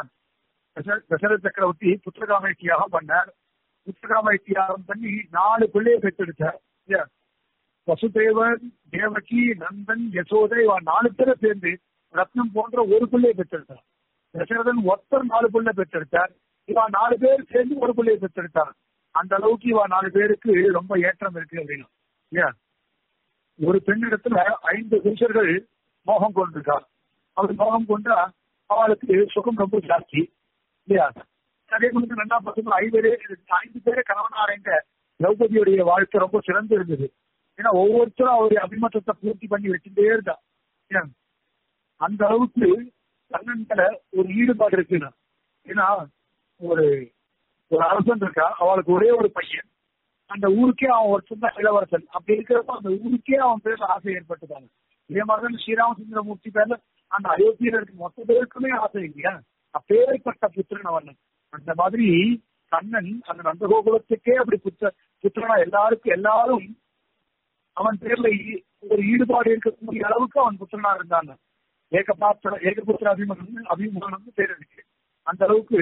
தசரத சக்கரவர்த்தி புத்திரகாம பண்ணார் புத்திரகாம தியாகம் பண்ணி நாலு பிள்ளையை பெற்றெடுத்தார் இல்லையா வசுதேவன் தேவகி நந்தன் யசோதை நாலு பேரை சேர்ந்து ரத்னம் போன்ற ஒரு பிள்ளையை பெற்றெடுத்தார் தசரதன் ஒருத்தர் நாலு பிள்ளை பெற்றெடுத்தார் இவா நாலு பேர் சேர்ந்து ஒரு பிள்ளையை பெற்றெடுத்தார் அந்த அளவுக்கு இவா நாலு பேருக்கு ரொம்ப ஏற்றம் இருக்கு அப்படின்னா இல்லையா ஒரு பெண்ணிடத்துல ஐந்து புருஷர்கள் மோகம் கொண்டிருக்கா அவர் மோகம் கொண்டா அவளுக்கு சுகம் ரொம்ப ஜாஸ்தி இல்லையா அதே மாதிரி ரெண்டா பசங்க ஐந்து ஐந்து பேரை கணவனாரைங்க திரௌபதியுடைய வாழ்க்கை ரொம்ப சிறந்து இருந்தது ஏன்னா ஒவ்வொருத்தரும் அவருடைய அபிமத்தத்தை பூர்த்தி பண்ணி வச்சுட்டே இருந்தா அந்த அளவுக்கு கண்ணன்ல ஒரு ஈடுபாடு இருக்குன்னா ஏன்னா ஒரு ஒரு அரசன் இருக்கா அவளுக்கு ஒரே ஒரு பையன் அந்த ஊருக்கே அவன் ஒரு சின்ன இளவரசன் அப்படி இருக்கிறப்ப அந்த ஊருக்கே அவன் பேர்ல ஆசை ஏற்பட்டுட்டாங்க இதே மாதிரிதான் ஸ்ரீராமச்சந்திரமூர்த்தி பேர்ல அந்த அயோத்தியில இருக்க மொத்த பேருக்குமே ஆசை இல்லையா அப்பேற்பட்ட புத்திரன் அவன் அந்த மாதிரி கண்ணன் அந்த நந்தகோகுலத்துக்கே அப்படி புத்த புத்திரனா எல்லாருக்கும் எல்லாரும் அவன் பேர்ல ஈ- ஒரு ஈடுபாடு இருக்கக்கூடிய அளவுக்கு அவன் புத்திரனா இருந்தாங்க ஏகபாத்திர ஏகபுத்திர அபிமானம் அபிமானம் பேர் இருக்கு அந்த அளவுக்கு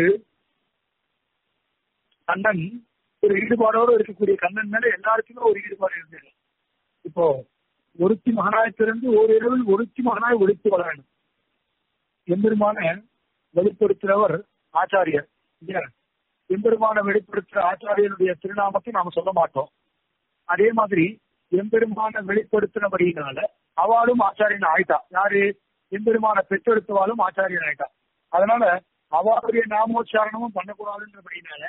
கண்ணன் ஒரு ஈடுபாடோடு இருக்கக்கூடிய கண்ணன் மேல எல்லாருக்குமே ஒரு ஈடுபாடு இருந்தது இப்போ ஒருத்தி மகனாய் பிறந்து ஓரிரவில் ஒருத்தி மகனாய் ஒழித்து வளரணும் எம்பெருமான வெளிப்படுத்துறவர் ஆச்சாரியர் இல்லையா எம்பெருமான வெளிப்படுத்துற ஆச்சாரியனுடைய திருநாமத்தை நாம சொல்ல மாட்டோம் அதே மாதிரி எம்பெருமான வெளிப்படுத்தினபடியினால அவளும் ஆச்சாரியன் ஆயிட்டா யாரு எம்பெருமான பெற்றெடுத்தவாளும் ஆச்சாரியன் ஆயிட்டா அதனால அவளுடைய நாமோச்சாரணமும் பண்ணக்கூடாதுன்றபடியினால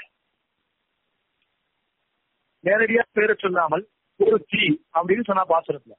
நேரடியா பேரை சொல்லாமல் ஒரு தீ அப்படின்னு சொன்னா பாசுரத்துல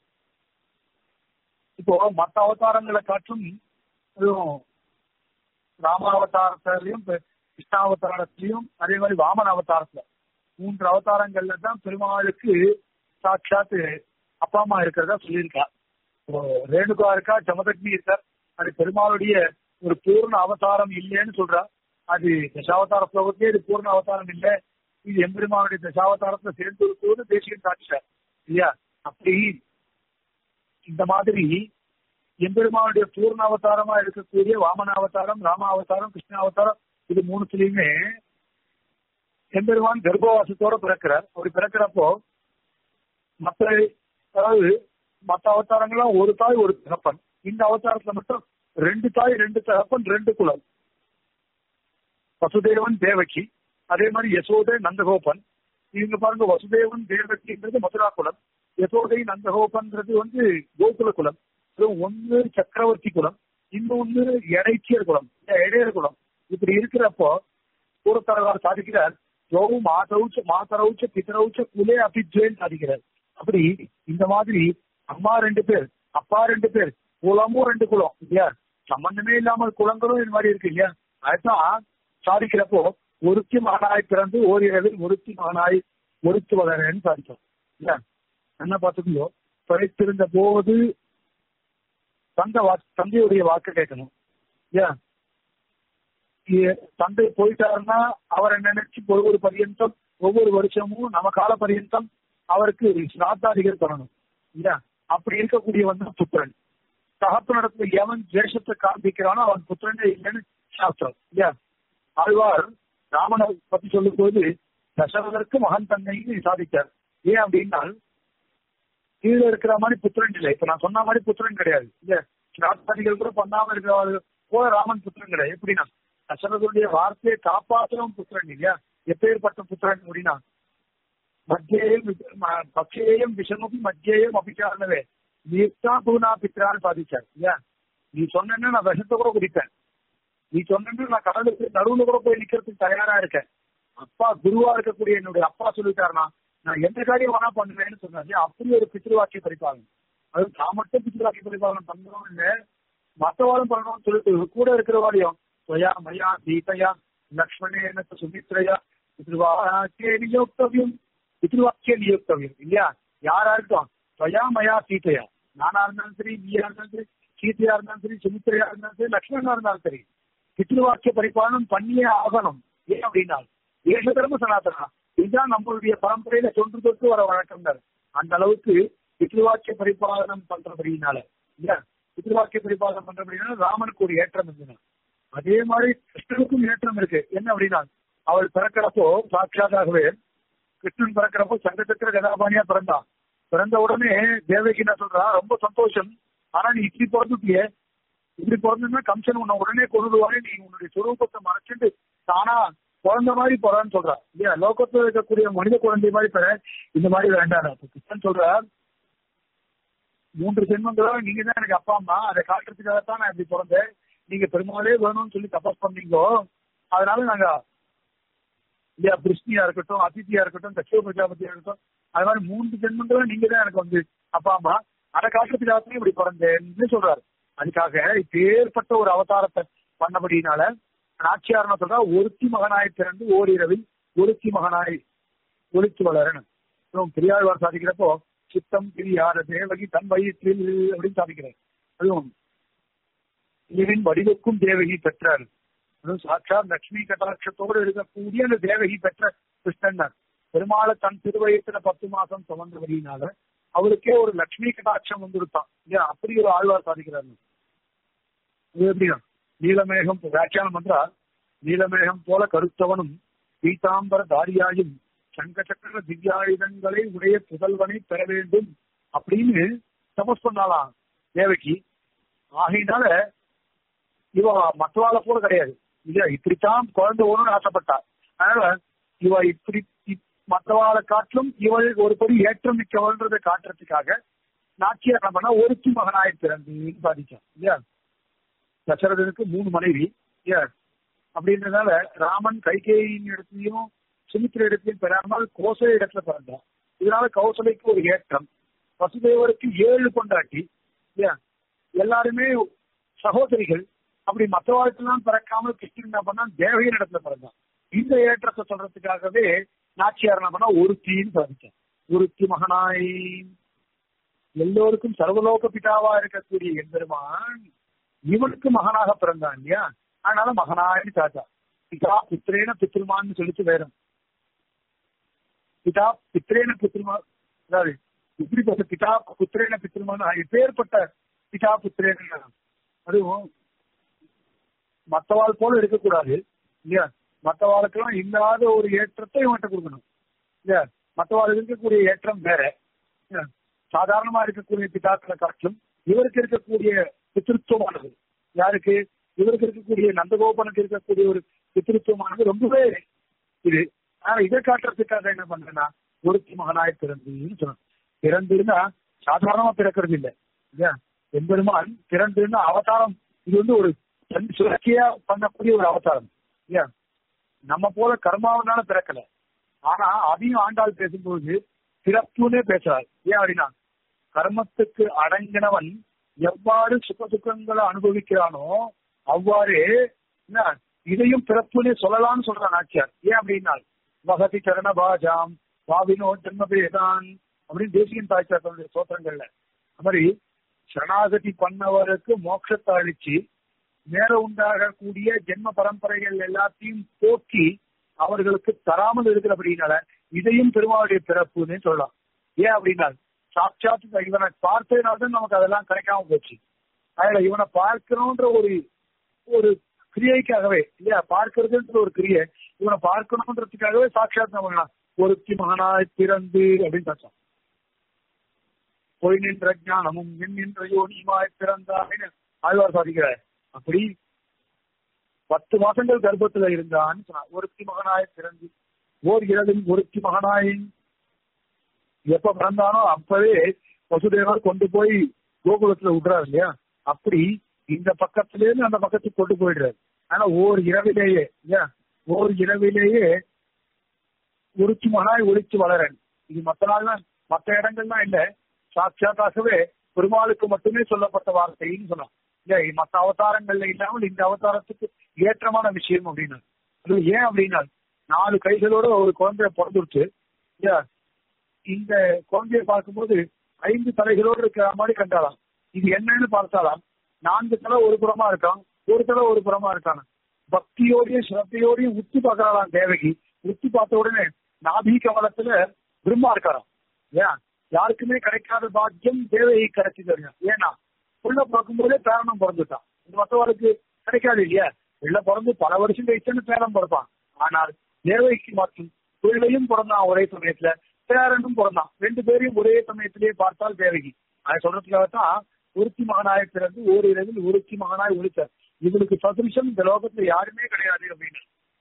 இப்போ மத்த அவதாரங்களை காட்டும் அதுவும் ராமாவதாரத்திலையும் பெ- கிருஷ்ணாவதாரத்திலையும் அதே மாதிரி வாமன அவதாரத்துல மூன்று அவதாரங்கள்ல தான் பெருமாளுக்கு சாட்சாத் அப்பா அம்மா இருக்கிறதா சொல்லியிருக்கா இப்போ ரேணுகா இருக்கா ஜமதக்னி இருக்கார் அது பெருமாளுடைய ஒரு பூர்ண அவதாரம் இல்லைன்னு சொல்றா அது தசாவதார ஸ்லோகத்திலே இது பூர்ண அவதாரம் இல்லை இது எம்பெருமானுடைய தசாவதாரத்துல சேர்ந்து இருக்குன்னு தேசியம் காட்டுச்சார் இல்லையா அப்படி இந்த மாதிரி எம்பெருமானுடைய பூர்ண அவதாரமா இருக்கக்கூடிய வாமன அவதாரம் ராம அவதாரம் கிருஷ்ண அவதாரம் இது மூணுத்துலயுமே எம்பெருமான் கர்ப்பவாசத்தோட பிறக்கிறார் அப்படி பிறக்கிறப்போ மற்ற அதாவது மற்ற அவதாரங்கள்லாம் ஒரு தாய் ஒரு தகப்பன் இந்த அவதாரத்துல மட்டும் ரெண்டு தாய் ரெண்டு தகப்பன் ரெண்டு குலம் வசுதேவன் தேவகி அதே மாதிரி யசோதை நந்தகோபன் இவங்க பாருங்க வசுதேவன் தேவகின்றது மதுரா குலம் யசோதை நந்தகோபன்றது வந்து கோகுல குலம் அப்புறம் ஒண்ணு சக்கரவர்த்தி குலம் இன்னொன்னு இடைச்சியர் குலம் இல்ல இடையர் குலம் இப்படி இருக்கிறப்போ பூரத்தரவார் சாதிக்கிறார் யோவு மாதவுச்ச மாதரவுச்ச பிதரவுச்ச குலே அபிஜேன்னு சாதிக்கிறார் அப்படி இந்த மாதிரி அம்மா ரெண்டு பேர் அப்பா ரெண்டு பேர் குலமும் ரெண்டு குலம் இல்லையா சம்பந்தமே இல்லாமல் குலங்களும் இது மாதிரி இருக்கு இல்லையா அதுதான் சாதிக்கிறப்போ ஒருத்தி மகனாய் பிறந்து ஓரிரவில் ஒருத்தி மகனாய் ஒருத்து வளரேன்னு சாதிக்கும் இல்லையா என்ன பார்த்துக்கோ பிழைத்திருந்த போது தந்தை வா தந்தையுடைய வாக்கு கேட்கணும் ஏன் இ- தந்தை போயிட்டாருன்னா அவரை நினைச்சு ஒவ்வொரு பரியந்தம் ஒவ்வொரு வருஷமும் நம்ம கால பரியந்தம் அவருக்கு ஸ்ராத்தாதிகள் பண்ணணும் இல்லையா அப்படி இருக்கக்கூடியவன் தான் புத்திரன் தகப்பனிடத்துல எவன் தேசத்தை காண்பிக்கிறானோ அவன் புத்திரனே இல்லைன்னு சாஸ்திரம் இல்லையா ஆழ்வார் ராமனை பத்தி சொல்லும் போது தசரதற்கு மகன் தன்னைன்னு சாதித்தார் ஏன் அப்படின்னா கீழே இருக்கிற மாதிரி புத்திரன் இல்லை இப்ப நான் சொன்ன மாதிரி புத்திரன் கிடையாது இல்ல ஸ்ராத்தாதிகள் கூட பண்ணாம இருக்கிற போல ராமன் புத்திரன் கிடையாது எப்படின்னா தசரதுடைய வார்த்தையை காப்பாற்றவும் புத்திரன் இல்லையா எப்பேற்பட்ட புத்திரன் அப்படின்னா மத்தியேயம் பக்ஷேயம் விஷமும் மத்தியேயம் அபிச்சாரணவே நீர்த்தா பூனா பித்ரான்னு சாதிச்சார் இல்லையா நீ சொன்னா நான் விஷத்தை கூட குடிப்பேன் நீ சொன்னா நான் கடலுக்கு நடுவுல கூட போய் நிக்கிறதுக்கு தயாரா இருக்கேன் அப்பா குருவா இருக்கக்கூடிய என்னுடைய அப்பா சொல்லிட்டாருனா நான் எந்த காரியம் வேணா பண்ணுவேன்னு சொன்னாரு அப்படி ஒரு பித்ருவாக்கிய பரிபாலனம் அது நான் மட்டும் பித்ருவாக்கிய பரிபாலனம் பண்றோம் இல்ல மத்தவாளும் பண்ணணும்னு சொல்லிட்டு கூட இருக்கிறவாளையும் त्वया मया सीतया लक्ष्मणेन च सुमित्रया பித்ருவாக்கிய நியோக்தவியம் பித்ருவாக்கிய நியோக்தவியம் இல்லையா யாரா இருக்கட்டும் त्वया மயா சீதையா நானா இருந்தாலும் சரி நீயா இருந்தாலும் சரி சீதையா இருந்தாலும் சரி சுமித்திரையா இருந்தாலும் சரி லக்ஷ்மணனா இருந்தாலும் சரி பித்ருவாக்கிய பரிபாலனம் பண்ணியே ஆகணும் ஏன் அப்படின்னா ஏக தர்ம சனாதனா இதுதான் நம்மளுடைய பரம்பரையில தொன்று தொட்டு வர வழக்கம் அந்த அளவுக்கு பித்ருவாக்கிய பரிபாலனம் பண்றபடினால இல்லையா பித்ருவாக்கிய பரிபாலனம் பண்றபடினால ராமனுக்கு ஒரு ஏற்றம் இருந்தது அதே மாதிரி கிருஷ்ணனுக்கும் ஏற்றம் இருக்கு என்ன அப்படின்னா அவள் பிறக்கிறப்போ சாட்சாதாகவே கிருஷ்ணன் பிறக்கிறப்போ சங்கச்சக்கர கதாபாணியா பிறந்தான் பிறந்த உடனே தேவகி என்ன சொல்றா ரொம்ப சந்தோஷம் ஆனா நீ இப்படி பிறந்துட்டியே இப்படி பிறந்ததுன்னா கம்சன் உன்னை உடனே கொண்டுடுவானே நீ உன்னுடைய சுரூபத்தை மறைச்சிட்டு தானா குழந்தை மாதிரி போறான்னு சொல்றா இல்லையா லோகத்துல இருக்கக்கூடிய மனித குழந்தை மாதிரி பெற இந்த மாதிரி வேண்டாம் அப்ப கிருஷ்ணன் சொல்ற மூன்று ஜென்மங்களா நீங்க தான் எனக்கு அப்பா அம்மா அதை காட்டுறதுக்காகத்தான் நான் இப்படி பிறந்தேன் நீங்க பெருமாளே வேணும்னு சொல்லி தபஸ் பண்ணீங்களோ அதனால நாங்க இல்லையா பிருஷ்ணியா இருக்கட்டும் அதித்தியா இருக்கட்டும் தட்சிவ பிரஜாபதியா இருக்கட்டும் அது மாதிரி மூன்று ஜென்மங்களும் நீங்க தான் எனக்கு வந்து அப்பா அம்மா அதை காட்டுறதுக்காகத்தான் இப்படி பிறந்தேன்னு சொல்றாரு அதுக்காக இப்பேற்பட்ட ஒரு அவதாரத்தை பண்ணபடினால நாச்சியாரன சொல்றா ஒருத்தி மகனாய் பிறந்து ஓரிரவில் ஒருத்தி மகனாய் ஒழித்து வளரணும் அப்புறம் பெரியாழ்வார் சாதிக்கிறப்போ சித்தம் பிரியாத தேவகி தன் வயிற்றில் அப்படின்னு சாதிக்கிறார் அதுவும் இவன் வடிவுக்கும் தேவகி பெற்றார் அதுவும் சாட்சாத் லட்சுமி கட்டாட்சத்தோடு இருக்கக்கூடிய அந்த தேவகி பெற்ற கிருஷ்ணன் பெருமாளை தன் திருவயத்துல பத்து மாசம் சுமந்தபடினால அவருக்கே ஒரு லட்சுமி கட்டாட்சம் வந்துருத்தான் இல்லையா அப்படி ஒரு ஆழ்வார் சாதிக்கிறாரு இது எப்படியா நீலமேகம் வியாக்கியானம் பண்றா நீலமேகம் போல கருத்தவனும் பீதாம்பர தாரியாயும் சங்க சக்கர திவ்யாயுதங்களை உடைய புதல்வனை பெற வேண்டும் அப்படின்னு தபஸ் பண்ணாலாம் தேவகி ஆகையினால இவ மற்றவாள போல கிடையாது இல்லையா இப்படித்தான் குழந்தை ஓணும்னு ஆசைப்பட்டா அதனால இவ இப்படி மற்றவாளை காட்டிலும் இவள் ஒரு படி ஏற்றம் மிக்கவள்ன்றதை காட்டுறதுக்காக நாச்சியார் என்ன பண்ணா ஒருத்தி மகனாய் பிறந்து பாதிச்சான் இல்லையா தசரதனுக்கு மூணு மனைவி இல்லையா அப்படின்றதுனால ராமன் கைகேயின் இடத்துலயும் சுமித்திர இடத்திலையும் பெறாமல் கோசல இடத்துல பிறந்தான் இதனால கௌசலைக்கு ஒரு ஏற்றம் வசுதேவருக்கு ஏழு கொண்டாட்டி இல்லையா எல்லாருமே சகோதரிகள் அப்படி மற்றவாழ்க்கெல்லாம் பிறக்காமல் கிருஷ்ணன் என்ன பண்ணா தேவையின் இடத்துல பிறந்தான் இந்த ஏற்றத்தை சொல்றதுக்காகவே நாச்சியார் என்ன பண்ணா ஒருத்தின்னு சாதிச்சான் ஒருத்தி மகனாய் எல்லோருக்கும் சர்வலோக பிதாவா இருக்கக்கூடிய எம்பெருமான் இவனுக்கு மகனாக பிறந்தான் இல்லையா அதனால மகனாய் சாச்சா பிதா பித்ரேன பித்ருமான்னு சொல்லிட்டு வேறும் பிதா பித்ரேன பித்ருமா அதாவது இப்படிப்பட்ட பிதா புத்திரேன பித்ருமான இப்பேற்பட்ட பிதா புத்திரேன அதுவும் மற்றவாள் போல இருக்கக்கூடாது இல்லையா மற்றவாளுக்கெல்லாம் இல்லாத ஒரு ஏற்றத்தை இவன்கிட்ட கொடுக்கணும் இல்லையா மற்றவாளுக்கு இருக்கக்கூடிய ஏற்றம் வேற சாதாரணமா இருக்கக்கூடிய பிதாக்களை காட்டிலும் இவருக்கு இருக்கக்கூடிய பித்திருத்துவமானது யாருக்கு இவருக்கு இருக்கக்கூடிய நந்தகோபனுக்கு இருக்கக்கூடிய ஒரு பித்திருத்துவமானது ரொம்பவே இது ஆனா இதை காட்டுறதுக்காக என்ன பண்றேன்னா ஒருத்தி மகனாய் பிறந்துன்னு சொன்ன பிறந்திருந்தா சாதாரணமா பிறக்கிறது இல்லை இல்லையா எம்பெருமான் பிறந்திருந்தா அவதாரம் இது வந்து ஒரு சுழற்சியா பண்ணக்கூடிய ஒரு அவதாரம் இல்லையா நம்ம போல கர்மாவனால பிறக்கல ஆனா அதையும் ஆண்டாள் பேசும்போது பிறப்புன்னே பேசுறாள் ஏன் அப்படின்னா கர்மத்துக்கு அடங்கினவன் எவ்வாறு சுக துக்கங்களை அனுபவிக்கிறானோ அவ்வாறு என்ன இதையும் பிறப்புன்னே சொல்லலாம்னு சொல்றான் ஆச்சியார் ஏன் அப்படின்னா வகதி சரண பாஜாம் பாவினோ ஜென்மபேதான் அப்படின்னு தேசியன் தாய்ச்சார் தன்னுடைய சோத்திரங்கள்ல அது மாதிரி சரணாகதி பண்ணவருக்கு மோட்சத்தை அழிச்சு மேல உண்டாகக்கூடிய ஜென்ம பரம்பரைகள் எல்லாத்தையும் போக்கி அவர்களுக்கு தராமல் இருக்கிறபடினால இதையும் பெருமாளுடைய பிறப்புன்னு சொல்லலாம் ஏன் அப்படின்னா சாட்சாத் இவனை பார்த்ததுனால்தான் நமக்கு அதெல்லாம் கிடைக்காம போச்சு அதனால இவனை பார்க்கணும்ன்ற ஒரு ஒரு கிரியைக்காகவே இல்லையா பார்க்கறதுன்ற ஒரு கிரியை இவனை பார்க்கணும்ன்றதுக்காகவே சாட்சாத் நம்ம ஒருத்தி மகனாய் பிறந்து அப்படின்னு பார்த்தோம் பொய் நின்ற ஞானமும் என் நின்ற யோனியுமாய் பிறந்தான்னு ஆழ்வார் சாதிக்கிறார் அப்படி பத்து மாசங்கள் கர்ப்பத்துல இருந்தான்னு சொன்னார் ஒருத்தி மகனாய் பிறந்து ஓர் இரவில் ஒருத்தி மகனாய் எப்ப பிறந்தானோ அப்பவே வசுதேவர் கொண்டு போய் கோகுலத்துல விடுறாரு இல்லையா அப்படி இந்த பக்கத்துல இருந்து அந்த பக்கத்துக்கு கொண்டு போயிடுறாரு ஆனா ஓர் இரவிலேயே இல்லையா ஓர் இரவிலேயே ஒருத்தி மகனாய் ஒழிச்சு வளரன் இது மத்த நாள்லாம் மத்த இடங்கள்லாம் இல்ல சாட்சாத்தாகவே பெருமாளுக்கு மட்டுமே சொல்லப்பட்ட வார்த்தைன்னு சொன்னான் இல்ல மத்த அவதாரங்கள்ல இல்லாமல் இந்த அவதாரத்துக்கு ஏற்றமான விஷயம் அப்படின்னா அது ஏன் அப்படின்னா நாலு கைகளோட ஒரு குழந்தைய பிறந்துருச்சு இல்லையா இந்த குழந்தைய பார்க்கும்போது ஐந்து தலைகளோடு இருக்கிற மாதிரி கண்டாலாம் இது என்னன்னு பார்த்தாலாம் நான்கு தலை ஒரு புறமா இருக்கான் ஒரு தலை ஒரு புறமா இருக்கான் பக்தியோடையும் சிரத்தையோடையும் உத்து பார்க்கறாளாம் தேவகி உத்து பார்த்த உடனே நாபி கமலத்துல பிரம்மா இருக்காராம் ஏன் யாருக்குமே கிடைக்காத பாக்கியம் தேவகி கிடைச்சது ஏன்னா உள்ள பிறக்கும்போதே பேரனும் பிறந்துட்டான் இந்த மற்றவருக்கு கிடைக்காது இல்லையா உள்ள பிறந்து பல வருஷம் கழிச்சுன்னு பேரன் பிறப்பான் ஆனால் தேவகிக்கு மட்டும் பிள்ளையும் பிறந்தான் ஒரே சமயத்துல பேரனும் பிறந்தான் ரெண்டு பேரையும் ஒரே சமயத்திலேயே பார்த்தால் தேவகி அதை சொல்றதுக்காகத்தான் ஒருத்தி மகனாய் பிறந்து ஓர் இரவில் ஒருத்தி மகனாய் ஒழித்தார் இவளுக்கு சதுரிசம் இந்த லோகத்துல யாருமே கிடையாது அப்படின்னு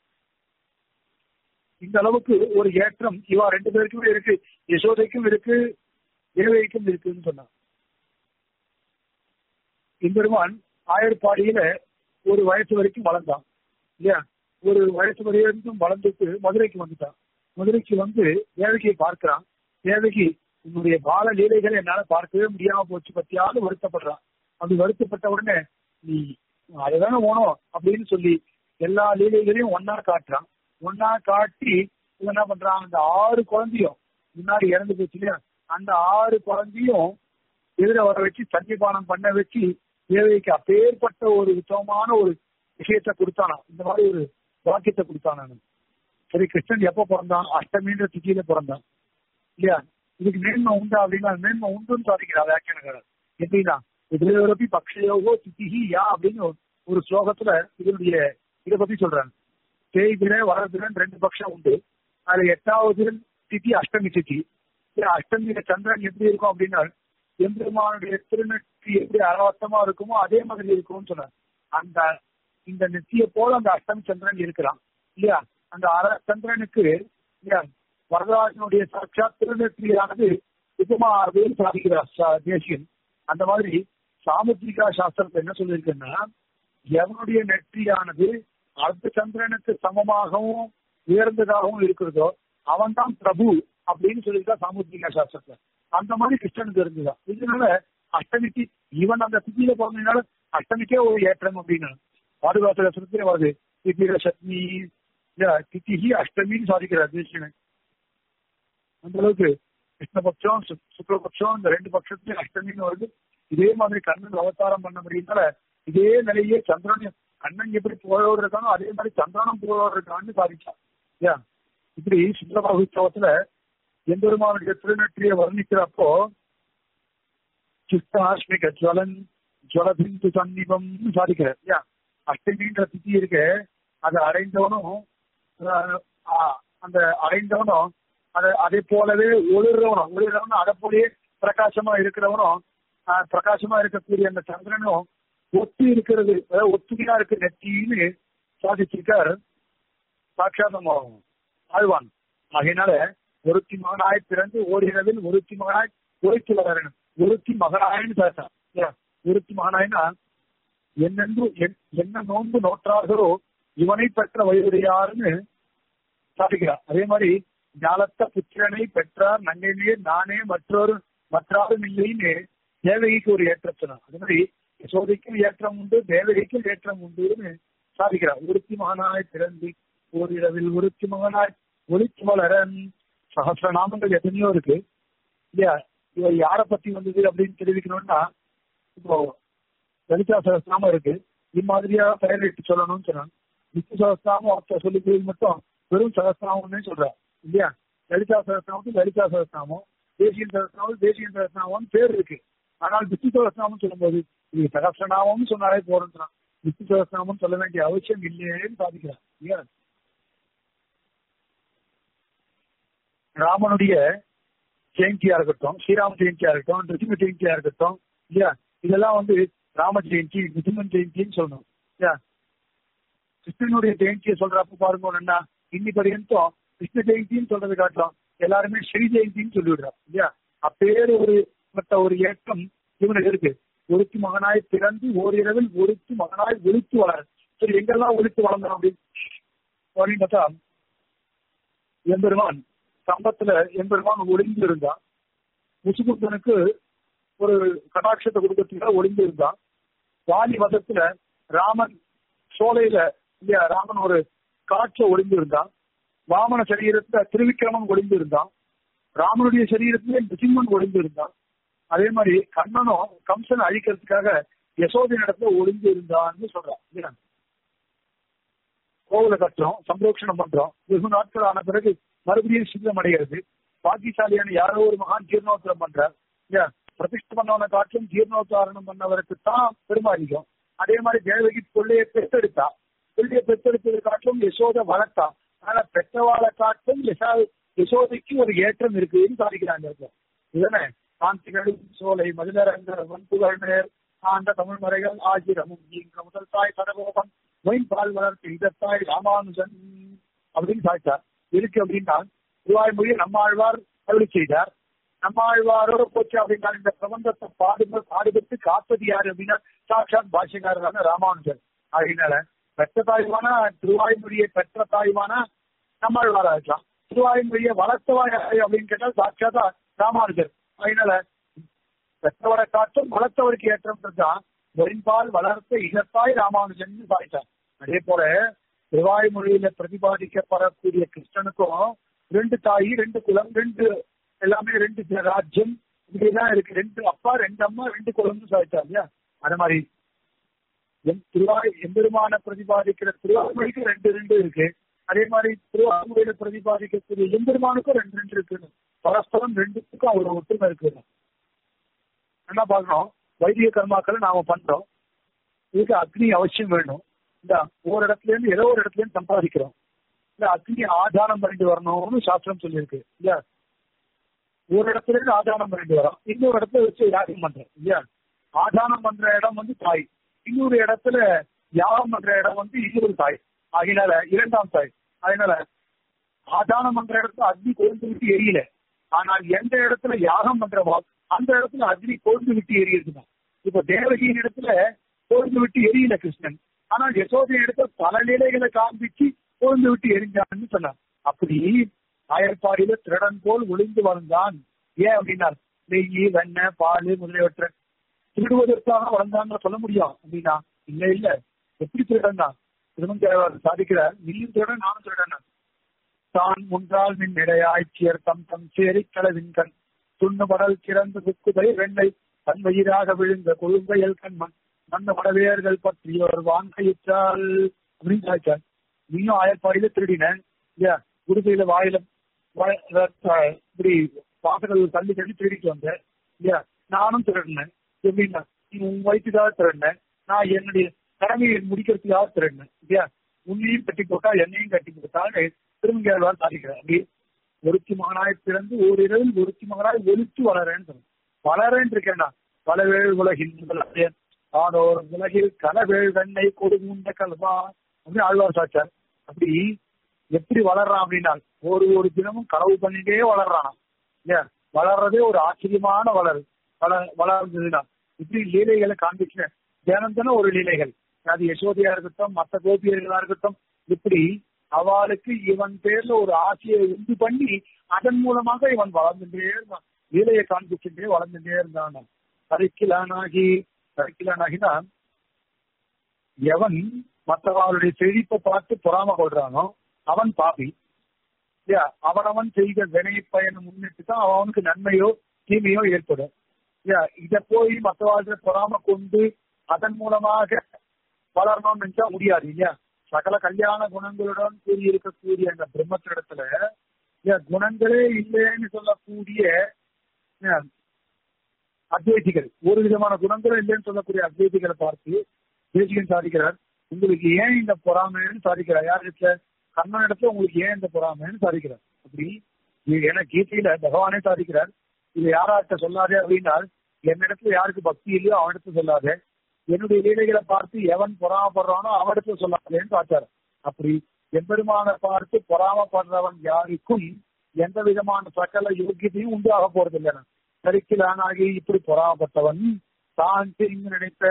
இந்த அளவுக்கு ஒரு ஏற்றம் இவா ரெண்டு பேருக்குமே இருக்கு யசோதைக்கும் இருக்கு தேவகிக்கும் இருக்குன்னு சொன்னான் இம்பெருமான் ஆயர்பாடியில ஒரு வயசு வரைக்கும் வளர்ந்தான் இல்லையா ஒரு வயசு வரைக்கும் வளர்ந்துட்டு மதுரைக்கு வந்துட்டான் மதுரைக்கு வந்து தேவகியை பார்க்கிறான் தேவகி உன்னுடைய பால லீலைகளை என்னால பார்க்கவே முடியாம போச்சு பத்தியாவது வருத்தப்படுறான் அப்படி வருத்தப்பட்ட உடனே நீ அதுதானே ஓணும் அப்படின்னு சொல்லி எல்லா லீலைகளையும் ஒன்னா காட்டுறான் ஒன்னா காட்டி இவன் என்ன பண்றான் அந்த ஆறு குழந்தையும் முன்னாடி இறந்து போச்சு இல்லையா அந்த ஆறு குழந்தையும் எதிர வர வச்சு சன்னிபானம் பண்ண வச்சு தேவைக்கு அப்பேற்பட்ட ஒரு உத்தமமான ஒரு விஷயத்தை கொடுத்தானா இந்த மாதிரி ஒரு வாக்கியத்தை கொடுத்தானா சரி கிருஷ்ணன் எப்ப பிறந்தான் அஷ்டமின்ற திதியில பிறந்தான் இல்லையா இதுக்கு மேன்மை உண்டா அப்படின்னா மேன்மை உண்டுன்னு சாதிக்கிறார் வியாக்கியானக்காரர் எப்படின்னா எதிரப்பி பக்ஷயோகோ திதிஹி யா அப்படின்னு ஒரு ஸ்லோகத்துல இதனுடைய இதை பத்தி சொல்றாங்க தேய்பிர வரதிரன் ரெண்டு பட்சம் உண்டு அதுல எட்டாவது திதி அஷ்டமி திதி அஷ்டமியில சந்திரன் எப்படி இருக்கும் அப்படின்னா எம்பெருமானுடைய திருநெற்றி எப்படி அரவத்தமா இருக்குமோ அதே மாதிரி இருக்கும்னு சொன்னார் அந்த இந்த நெத்திய போல அந்த அஷ்டமி சந்திரன் இருக்கிறான் இல்லையா அந்த அர சந்திரனுக்கு இல்லையா வரதராஜனுடைய சாட்சாத் திருநெற்றியானது உபமா அப்படின்னு சாதிக்கிறார் தேசியன் அந்த மாதிரி சாமுத்திரிகா சாஸ்திரத்தை என்ன சொல்லியிருக்குன்னா எவனுடைய நெற்றியானது அர்த்த சந்திரனுக்கு சமமாகவும் உயர்ந்ததாகவும் இருக்கிறதோ அவன் தான் பிரபு அப்படின்னு சொல்லியிருக்கா சாமுத்திரிகா சாஸ்திரத்துல அந்த மாதிரி கிருஷ்ணனுக்கு இருந்துதான் இதனால அஷ்டமிக்கு இவன் அந்த திதியில பிறந்ததுனால அஷ்டமிக்கே ஒரு ஏற்றம் அப்படின்னு பாதுகாப்பு சுத்திர வருது திதிர சட்னி திதிஹி அஷ்டமின்னு சாதிக்கிறார் தேசியன் அந்த அளவுக்கு கிருஷ்ணபக்ஷம் சுக்லபக்ஷம் இந்த ரெண்டு பட்சத்துலயும் அஷ்டமின்னு வருது இதே மாதிரி கண்ணன் அவதாரம் பண்ண முடியும்னால இதே நிலையே சந்திரன் கண்ணன் எப்படி புகழோடு இருக்கானோ அதே மாதிரி சந்திரனும் புகழோடு இருக்கான்னு சாதிச்சான் ஏன் இப்படி சுந்தரபாகுத்தவத்துல எம்பெருமானுடைய திருநெற்றியை வர்ணிக்கிறப்போ சித்தாஷ்மிக ஜுவலன் ஜுவலபிந்து சன்னிபம் சாதிக்கிறார் ஏன் அஷ்டமின்ற திதி இருக்க அதை அடைந்தவனும் அந்த அடைந்தவனும் அதை அதே போலவே ஒளிர்றவனும் ஒளிர்றவனும் அதை போலயே பிரகாசமா இருக்கிறவனும் பிரகாசமா இருக்கக்கூடிய அந்த சந்திரனும் ஒத்து இருக்கிறது ஒத்துமையா இருக்கு நெத்தின்னு சாதிச்சிருக்கார் சாட்சாதமாகும் ஆழ்வான் ஆகையினால ஒருத்தி மகனாய் பிறந்து ஓரிரவில் ஒருத்தி மகனாய் ஒருத்தி வளரணும் ஒருத்தி மகனாயின்னு பேசான் ஒருத்தி மகனாய்னா என்னென்று என்ன நோன்பு நோற்றார்களோ இவனை பெற்ற வயதுடையாருன்னு சாதிக்கிறார் அதே மாதிரி ஞாலத்த புத்திரனை பெற்றார் நங்கையிலே நானே மற்றொரு மற்றாரும் இல்லைன்னு தேவகிக்கு ஒரு ஏற்றம் சொன்னார் அதே மாதிரி யசோதைக்கும் ஏற்றம் உண்டு தேவகிக்கும் ஏற்றம் உண்டுன்னு சாதிக்கிறார் ஒருத்தி மகனாய் பிறந்து ஓரிரவில் ஒருத்தி மகனாய் ஒளிச்சு வளரன் சகசிர நாமங்கள் எத்தனையோ இருக்கு இல்லையா இவர் யாரை பத்தி வந்தது அப்படின்னு தெரிவிக்கணும்னா இப்போ லலிதா சகசிரநாமம் இருக்கு இம்மாதிரியா பெயரிட்டு சொல்லணும்னு சொன்னாங்க விஷ்ணு சகசிரநாமம் ஒருத்தர் சொல்லி மட்டும் வெறும் சகசிரநாமம்னே சொல்றார் இல்லையா லலிதா சகசிரநாமத்துக்கு லலிதா சகசிரநாமம் தேசிய சகசிரநாமம் தேசிய சகசிரநாமம் பேர் இருக்கு ஆனால் விஷ்ணு சகசிரநாமம் சொல்லும்போது இது சகசிரநாமம்னு சொன்னாலே போறோம் சொன்னான் விஷ்ணு சகசிரநாமம் சொல்ல வேண்டிய அவசியம் இல்லையேன்னு சாதிக்கிறார் இல்லையா ராமனுடைய ஜெயந்தியா இருக்கட்டும் ஸ்ரீராம ஜெயந்தியா இருக்கட்டும் நிருசிம்ம ஜெயந்தியா இருக்கட்டும் இல்லையா இதெல்லாம் வந்து ராம ஜெயந்தி நிருசிம்மன் ஜெயந்தின்னு சொல்லணும் இல்லையா கிருஷ்ணனுடைய ஜெயந்தியை சொல்றப்ப பாருங்க என்ன இன்னி பரியந்தம் கிருஷ்ண ஜெயந்தின்னு சொல்றது காட்டுறோம் எல்லாருமே ஸ்ரீ ஜெயந்தின்னு சொல்லிவிடுறோம் இல்லையா அப்பேறு ஒரு மற்ற ஒரு ஏற்றம் இவனுக்கு இருக்கு ஒருத்தி மகனாய் பிறந்து ஓரிரவில் ஒருத்தி மகனாய் ஒழித்து வளர சரி எங்கெல்லாம் ஒழித்து வளர்ந்தோம் அப்படின்னு அப்படின்னு பார்த்தா எம்பெருமான் சம்பத்துல எம்பெருமான் ஒளிந்து இருந்தான் முசுகுந்தனுக்கு ஒரு கடாட்சத்தை கொடுக்கறதுக்காக ஒளிந்து இருந்தான் வாலி மதத்துல ராமன் சோலையில இல்லையா ராமன் ஒரு காற்றை ஒளிந்து இருந்தான் வாமன சரீரத்துல திருவிக்கிரமன் ஒளிந்து இருந்தான் ராமனுடைய சரீரத்துல நிசிம்மன் ஒளிந்து இருந்தான் அதே மாதிரி கண்ணனும் கம்சனை அழிக்கிறதுக்காக யசோதி இடத்துல ஒளிந்து இருந்தான்னு சொல்றான் இல்லையா கோவில கட்டுறோம் சம்ரோஷணம் பண்றோம் வெகு நாட்கள் ஆன பிறகு மறுபடியும் சித்தம் அடைகிறது பாக்கியசாலியான யாரோ ஒரு மகான் ஜீர்ணோத்தரம் பண்றார் இல்லையா பிரதிஷ்ட பண்ணவனை காட்டிலும் ஜீர்ணோத்தாரணம் பண்ணவருக்கு தான் பெருமாதிகம் அதே மாதிரி தேவகி பிள்ளையை பெற்றெடுத்தா பிள்ளையை பெற்றெடுத்ததை காட்டிலும் யசோத வளர்த்தா ஆனா பெற்றவாளை காட்டிலும் யசா யசோதைக்கு ஒரு ஏற்றம் இருக்குன்னு சாதிக்கிறாங்க இதனை காந்திகளும் சோலை மதுரங்க வன்புகழ் நேர் ஆண்ட தமிழ் மறைகள் ஆகிரமும் நீங்க முதல் தாய் சடகோபன் மொயின் பால் வளர்த்து இதத்தாய் ராமானுஜன் அப்படின்னு சாய்த்தார் இருக்கு அப்படின்னா திருவாய்மொழியை நம்மாழ்வார் அருளி செய்தார் நம்மாழ்வாரோட போச்சு அப்படின்னா இந்த பிரபந்தத்தை பாடுப பாடுபட்டு காப்பது யாரு அப்படின்னா சாட்சாத் பாஷகாரரான ராமானுஜன் அதனால பெற்ற தாய்வான திருவாய்மொழியை பெற்ற தாய்வான நம்மாழ்வாரா இருக்கலாம் திருவாய்மொழியை வளர்த்தவா யாரு அப்படின்னு கேட்டால் சாட்சாத்தா ராமானுஜர் அதனால பெற்றவரை காட்டும் வளர்த்தவருக்கு ஏற்றம் தான் வெண்பால் வளர்த்த இகத்தாய் ராமானுஜன் சாய்த்தார் அதே போல திருவாய் மொழியில பிரதிபாதிக்கப்படக்கூடிய கிருஷ்ணனுக்கும் ரெண்டு தாய் ரெண்டு குலம் ரெண்டு எல்லாமே ரெண்டு ராஜ்யம் இப்படிதான் இருக்கு ரெண்டு அப்பா ரெண்டு அம்மா ரெண்டு குலம்னு சாய்த்தார் இல்லையா அது மாதிரி எம் திருவாய் எம்பெருமான பிரதிபாதிக்கிற திருவாய்மொழிக்கு ரெண்டு ரெண்டு இருக்கு அதே மாதிரி திருவாய்மொழியில பிரதிபாதிக்கக்கூடிய எம்பெருமானுக்கும் ரெண்டு ரெண்டு இருக்கு பரஸ்பரம் ரெண்டுத்துக்கும் அவ்வளவு ஒற்றுமை இருக்கு என்ன பார்க்கணும் வைத்திய கர்மாக்களை நாம பண்றோம் இதுக்கு அக்னி அவசியம் வேணும் இந்த ஒரு இடத்துல இருந்து ஏதோ ஒரு இடத்துல இருந்து சம்பாதிக்கிறோம் இல்ல அக்னி ஆதானம் பண்ணிட்டு வரணும்னு சாஸ்திரம் சொல்லியிருக்கு இல்லையா ஒரு இடத்துல இருந்து ஆதானம் பண்ணிட்டு வரோம் இன்னொரு இடத்துல வச்சு யாகம் பண்றோம் இல்லையா ஆதானம் பண்ற இடம் வந்து தாய் இன்னொரு இடத்துல யாகம் பண்ற இடம் வந்து இன்னொரு தாய் அதனால இரண்டாம் தாய் அதனால ஆதானம் பண்ற இடத்துல அக்னி கொழுந்து விட்டு எரியல ஆனால் எந்த இடத்துல யாகம் பண்றவோ அந்த இடத்துல அக்னி கொழுந்து விட்டு எரியுதுதான் இப்ப தேவகியின் இடத்துல கொழுந்து விட்டு எரியல கிருஷ்ணன் ஆனால் யசோதை இடத்துல பல நிலைகளை காண்பிச்சு கொழுந்து விட்டு எரிஞ்சான்னு சொன்னார் அப்படி ஆயர்பாடியில திருடன் போல் ஒளிந்து வளர்ந்தான் ஏன் அப்படின்னா நெய் வெண்ணெய் பால் முதலியவற்றை திருடுவதற்காக வளர்ந்தான்னு சொல்ல முடியும் அப்படின்னா இல்ல இல்ல எப்படி திருடன் தான் திருமங்கர் சாதிக்கிறார் நீயும் திருடன் நானும் திருடன் தான் முன்றால் மின் இடையாய்ச்சியர் தம் தம் சேரி களவின்கண் துண்ணு மடல் கிறந்து குக்குதை வெண்ணை தன் வயிறாக விழுந்த கொழுங்கையல் கண்மண் மண்ண மடவேர்கள் பற்றியோர் வாங்கையிற்றால் அப்படின்னு சாய்ச்சார் நீயும் ஆயப்பாடியில திருடின இல்லையா குடிசையில வாயில இப்படி வாசல் தள்ளி தள்ளி திருடிட்டு வந்த இல்லையா நானும் திருடினேன் எப்படின்னா நீ உன் வயிற்றுக்காக திருடினேன் நான் என்னுடைய கடமையை முடிக்கிறதுக்காக திருடினேன் இல்லையா உன்னையும் கட்டி போட்டா என்னையும் கட்டி போட்டான்னு திருமங்கையாழ்வார் சாதிக்கிறார் அப்படி ஒருத்தி மகனாய் பிறந்து ஓரிரவில் ஒருத்தி மகனாய் ஒலிச்சு வளரேன்னு சொன்ன வளரேன்னு இருக்கேன்டா பலவேள் உலகின் முதலாயன் ஆனோர் உலகில் கலவேள் வெண்ணை கொடுமுண்ட கல்வா அப்படின்னு ஆழ்வார் சாச்சார் அப்படி எப்படி வளர்றான் அப்படின்னா ஒரு ஒரு தினமும் களவு பண்ணிட்டே வளர்றானா இல்லையா வளர்றதே ஒரு ஆச்சரியமான வளர் வள வளர்ந்ததுன்னா இப்படி லீலைகளை காண்பிக்கிறேன் தினம் தினம் ஒரு லீலைகள் அது யசோதையா இருக்கட்டும் மற்ற கோபியர்களா இருக்கட்டும் இப்படி அவளுக்கு இவன் பேர்ல ஒரு ஆசையை உண்டு பண்ணி அதன் மூலமாக இவன் வளர்ந்துட்டே இருந்தான் லீலையை காண்பிச்சுட்டே வளர்ந்துட்டே இருந்தான் கரைக்கிலானாகி கரைக்கிலானாகினா எவன் மற்றவர்களுடைய செழிப்பை பார்த்து பொறாம கொள்றானோ அவன் பாபி இல்லையா அவனவன் செய்த வினை பயனை முன்னிட்டு தான் அவனுக்கு நன்மையோ தீமையோ ஏற்படும் இல்லையா இத போய் மற்றவாழ்கிற பொறாம கொண்டு அதன் மூலமாக வளரணும்னு நினைச்சா முடியாது இல்லையா சகல கல்யாண குணங்களுடன் கூடியிருக்கக்கூடிய அந்த பிரம்மத்திடத்துல குணங்களே இல்லைன்னு சொல்லக்கூடிய அத்வைதிகள் ஒரு விதமான குணங்களும் இல்லைன்னு சொல்லக்கூடிய அத்வைதிகளை பார்த்து தேசிகன் சாதிக்கிறார் உங்களுக்கு ஏன் இந்த பொறாமைன்னு சாதிக்கிறார் யார் இடத்துல கண்ணன் இடத்துல உங்களுக்கு ஏன் இந்த பொறாமைன்னு சாதிக்கிறார் அப்படி ஏன்னா கீதையில பகவானே சாதிக்கிறார் இது யாராட்ட சொல்லாதே அப்படின்னா என்னிடத்துல யாருக்கு பக்தி இல்லையோ அவனிடத்துல சொல்லாதே என்னுடைய லீலைகளை பார்த்து எவன் பொறாமப்படுறானோ அவனிடத்துல சொல்லாதேன்னு பார்த்தார் அப்படி எம்பெருமான பார்த்து பொறாமப்படுறவன் யாருக்கும் எந்த விதமான சகல யோகியத்தையும் உண்டாக போறது இல்லை சரிக்கிலானாகி இப்படி பொறாமப்பட்டவன் தான் திரும்பி நினைத்த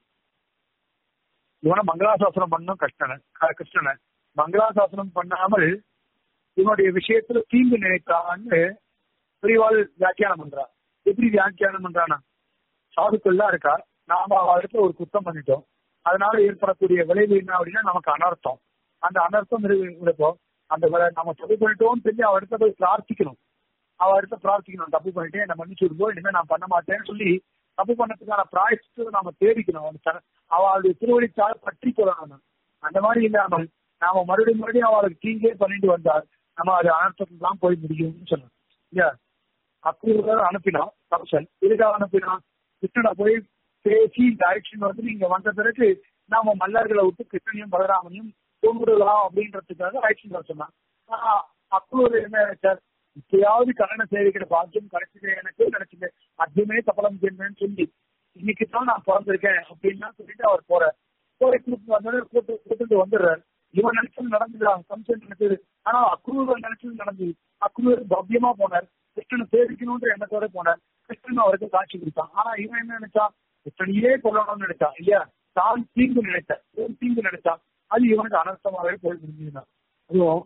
இவனை மங்களாசாசனம் பண்ணும் கஷ்டன கிருஷ்ணனை மங்களாசாசனம் பண்ணாமல் இவனுடைய விஷயத்துல தீங்கு நினைத்தான்னு பெரியவாள் வியாக்கியானம் பண்றா எப்படி வியாக்கியானம் பண்றானா சாதுக்கள்லாம் இருக்கா நாம அவருக்கு ஒரு குத்தம் பண்ணிட்டோம் அதனால ஏற்படக்கூடிய விளைவு என்ன அப்படின்னா நமக்கு அனர்த்தம் அந்த அனர்த்தம் இருப்போ அந்த நம்ம தப்பு பண்ணிட்டோம்னு சொல்லி அவர்கிட்ட போய் பிரார்த்திக்கணும் அவர்கிட்ட பிரார்த்திக்கணும் தப்பு பண்ணிட்டேன் என்ன மன்னிச்சு விடுவோம் இனிமே நான் பண்ண மாட்டேன்னு சொல்லி தப்பு பண்ணதுக்கான பிராய்ச்சிட்டு நாம தேடிக்கணும் அவளுடைய திருவடிச்சால் பற்றி கொள்ளணும் அந்த மாதிரி இல்லாமல் நாம மறுபடியும் மறுபடியும் அவளுக்கு தீங்கே பண்ணிட்டு வந்தால் நம்ம அது அனர்த்தத்துல தான் போய் முடியும்னு சொன்னோம் இல்லையா அக்ரூரர் அனுப்பினான் கம்சன் எதுக்காக அனுப்பினான் கிருஷ்ணனை போய் பேசி டைரக்ஷன் வந்து நீங்க வந்த பிறகு நாம மல்லர்களை விட்டு கிருஷ்ணனையும் பலராமனையும் கொண்டுடலாம் அப்படின்றதுக்காக டைரக்ஷன் வர சொன்னான் அக்ரூர் என்ன நினைச்சார் இப்பயாவது கண்ணனை சேவிக்கிற பாக்கியம் கிடைச்சது எனக்கு கிடைச்சது அதுமே சபலம் செய்யணும்னு சொல்லி இன்னைக்கு தான் நான் பிறந்திருக்கேன் அப்படின்னா சொல்லிட்டு அவர் போறார் போய் கூட்டு வந்தோடனே கூட்டு கூட்டிட்டு வந்துடுறாரு இவன் நினைச்சது நடந்துதான் கம்சன் நினைச்சது ஆனா அக்ரூர் நினைச்சது நடந்தது அக்ரூர் பவ்யமா போனார் கிருஷ்ணனை சேவிக்கணும்ன்ற எண்ணத்தோட போனார் கிருஷ்ணன் அவருக்கு காட்சி கொடுத்தான் ஆனா இவன் என்ன நினைச்சான் கிருஷ்ணனையே கொல்லணும்னு நினைச்சான் இல்லையா தான் தீங்கு நினைத்த ஒரு தீங்கு நினைச்சான் அது இவனுக்கு அனர்த்தமாகவே போய் முடிஞ்சுதான் அதுவும்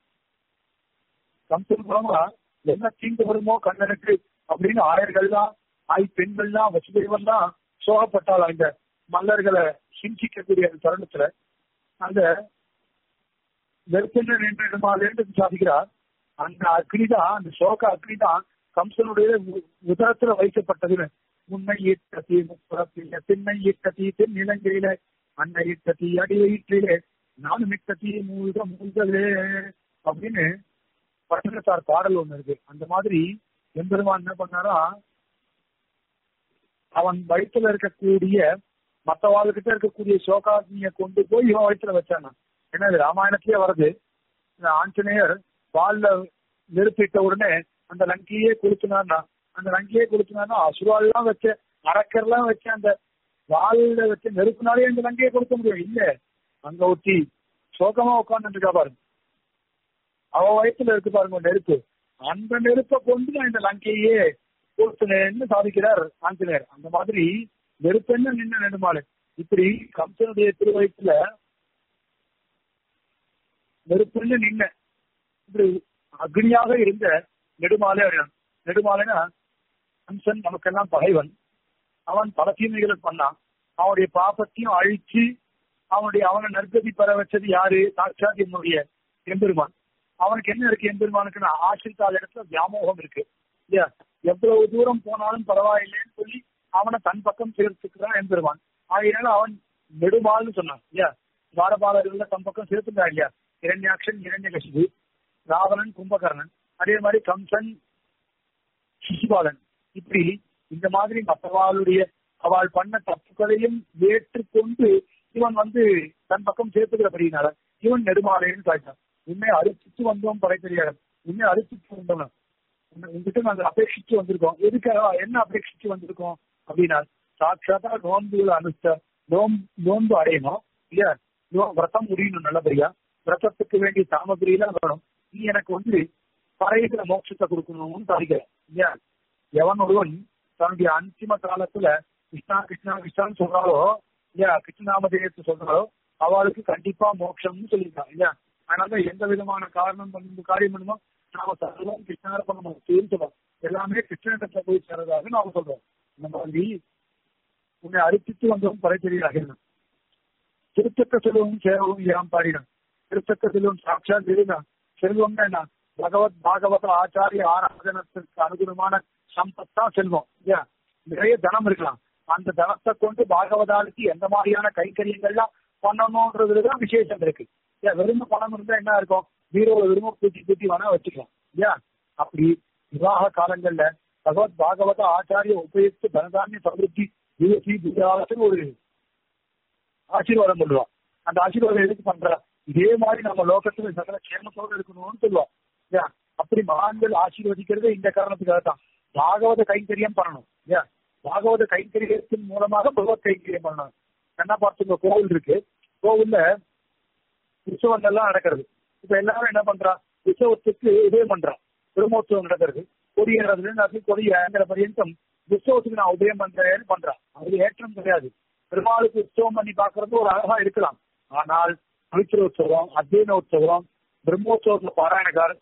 கம்சன் மூலமா என்ன தீங்கு வருமோ கண்ணனுக்கு அப்படின்னு ஆயர்கள்லாம் ஆய் பெண்கள்லாம் வசுதேவன் தான் சோகப்பட்டாள் இந்த மல்லர்களை ஹிம்சிக்கக்கூடிய அந்த தருணத்துல அந்த வெறுப்பினர் என்ற இடமாலேருந்து சாதிக்கிறார் அந்த அக்னி தான் அந்த சோக அக்னி தான் கம்சனுடைய உ- உதரத்துல வைக்கப்பட்டதுன்னு முன்னை ஈட்ட தீ முப்புறத்தில பின்னை ஈட்ட தீ தென் நிலங்கையில அன்னை ஈட்ட தீ அடி வயிற்றிலே நானும் இட்ட தீ மூழ்க மூழ்கலே அப்படின்னு பட்டினத்தார் பாடல் ஒண்ணு இருக்கு அந்த மாதிரி எம்பெருமான் என்ன பண்ணாரா அவன் வயிற்றுல இருக்கக்கூடிய மத்தவாளுகிட்ட இருக்கக்கூடிய சோகாக்னிய கொண்டு போய் இவன் வயிற்றுல வச்சானா ஏன்னா இது ராமாயணத்திலே வருது இந்த ஆஞ்சநேயர் வால்ல நெருப்பிட்ட உடனே அந்த லங்கையே கொளுத்துனார்னா அந்த லங்கையே கொளுத்துனார்னா அசுராலாம் வச்ச அரக்கர்லாம் வச்ச அந்த வால்ல வச்ச நெருப்புனாலே அந்த லங்கையை கொடுக்க முடியும் இல்ல அங்க ஒட்டி சோகமா உட்கார்ந்து இருக்கா பாருங்க அவ வயசுல இருக்கு பாருங்க நெருப்பு அந்த நெருப்பை கொண்டு நான் இந்த லங்கையே கொடுத்துனேன்னு சாதிக்கிறார் ஆஞ்சநேயர் அந்த மாதிரி நெருப்பென்ன நின்ன நெடுமாளு இப்படி கம்சனுடைய திருவயத்துல நெருப்புன்னு நின்ன இப்படி அக்னியாக இருந்த நெடுமாலை அறியான் நெடுமாலைனா கம்சன் நமக்கெல்லாம் பகைவன் அவன் பல தீமைகளை பண்ணான் அவனுடைய பாப்பத்தையும் அழிச்சு அவனுடைய அவனை நற்கதி பெற வச்சது யாரு சாட்சாத் என்னுடைய எம்பெருமான் அவனுக்கு என்ன இருக்கு எம்பெருமானுக்குன்னா ஆசிரித்தால் இடத்துல வியாமோகம் இருக்கு இல்லையா எவ்வளவு தூரம் போனாலும் பரவாயில்லைன்னு சொல்லி அவனை தன் பக்கம் சேர்த்துக்கிறான் எம்பெருமான் ஆகையினால அவன் நெடுமால்னு சொன்னான் இல்லையா துவாரபாலர்கள்ல தன் பக்கம் சேர்த்துட்டான் இல்லையா இரண்யாக்ஷன் இரண்யகசிபு ராவணன் கும்பகர்ணன் அதே மாதிரி கம்சன் சிசுபாலன் இப்படி இந்த மாதிரி மற்றவாளுடைய அவள் பண்ண தப்புகளையும் ஏற்றுக்கொண்டு இவன் வந்து தன் பக்கம் சேர்த்துக்கிறபடினால இவன் நெடுமாலைன்னு காய்ச்சான் உண்மை அரிசித்து வந்தோம் படை தெரியாது உண்மை அரிசித்து வந்தோம் உன்னை- உங்ககிட்ட நாங்க அபேட்சிச்சு வந்திருக்கோம் எதுக்காக என்ன அபேட்சிச்சு வந்திருக்கோம் அப்படின்னா சாட்சாத்தா நோன்புகளை அனுஷ்ட நோம் நோன்பு அடையணும் இல்லையா நோ- விரதம் முடியணும் நல்லபடியா விரதத்துக்கு வேண்டிய சாமகிரியெல்லாம் வேணும் நீ எனக்கு வந்து பறையில மோட்சத்தை கொடுக்கணும்னு சாதிக்கிறேன் இல்லையா எவன் ஒருவன் தன்னுடைய அந்திம காலத்துல கிருஷ்ணா கிருஷ்ணா கிருஷ்ணான்னு சொல்றாளோ இல்லையா கிருஷ்ணநாமதேயத்தை சொல்றாளோ அவளுக்கு கண்டிப்பா மோட்சம்னு சொல்லியிருக்கான் இல்லையா அதனால எந்த விதமான காரணம் பண்ண காரியம் பண்ணுமோ நாம சர்வம் கிருஷ்ணார்ப்பணம் சொல்லுவோம் எல்லாமே கிருஷ்ணனிடத்துல போய் சேர்றதாக நாம சொல்றோம் இந்த மாதிரி உன்னை அரிப்பித்து வந்தவன் பறை தெரியாக திருத்தக்க செல்வம் சேவகம் யாம் பாடினான் திருத்தக்க செல்வம் சாட்சாத் இருந்தான் செல்வம்னா என்ன பகவத் பாகவத ஆச்சாரிய ஆராதனத்திற்கு அனுகுணமான சம்பத்தா செல்வம் இல்லையா நிறைய தனம் இருக்கலாம் அந்த தனத்தை கொண்டு பாகவதாலுக்கு எந்த மாதிரியான கைங்கரியங்கள்லாம் பண்ணணும்ன்றதுலதான் விசேஷம் இருக்கு ஏன் வெறும் பணம் இருந்தா என்ன இருக்கும் பீரோல வெறும் கூட்டி கூட்டி வேணா வச்சுக்கலாம் இல்லையா அப்படி விவாக காலங்கள்ல பகவத் பாகவத ஆச்சாரிய உபயோகித்து தனதானிய சமிருத்தி யுவசி துரியாலத்துன்னு ஒரு ஆசீர்வாதம் பண்ணுவான் அந்த ஆசீர்வாதம் எதுக்கு பண்ற இதே மாதிரி நம்ம லோகத்துல சகல க்ஷேமத்தோடு இருக்கணும்னு சொல்லுவோம் இல்லையா அப்படி மகான்கள் ஆசீர்வதிக்கிறது இந்த காரணத்துக்காக தான் பாகவத கைங்கரியம் பண்ணணும் இல்லையா பாகவத கைங்கரியத்தின் மூலமாக பகவத் கைங்கரியம் பண்ணணும் என்ன பார்த்துங்க கோவில் இருக்கு கோவில்ல உற்சவங்கள்லாம் நடக்கிறது இப்ப எல்லாரும் என்ன பண்றா உற்சவத்துக்கு உதயம் பண்றான் பிரம்மோற்சவம் நடக்கிறது கொடி ஏறதுல இருந்து கொடி ஏங்கிற பரியந்தம் உற்சவத்துக்கு நான் உதயம் பண்றேன்னு பண்றான் அது ஏற்றம் கிடையாது பெருமாளுக்கு உற்சவம் பண்ணி பாக்குறது ஒரு அழகா இருக்கலாம் ஆனால் பவித்திர உற்சவம் அத்தியன உற்சவம் பிரம்மோற்சவத்துல பாராயணக்கார்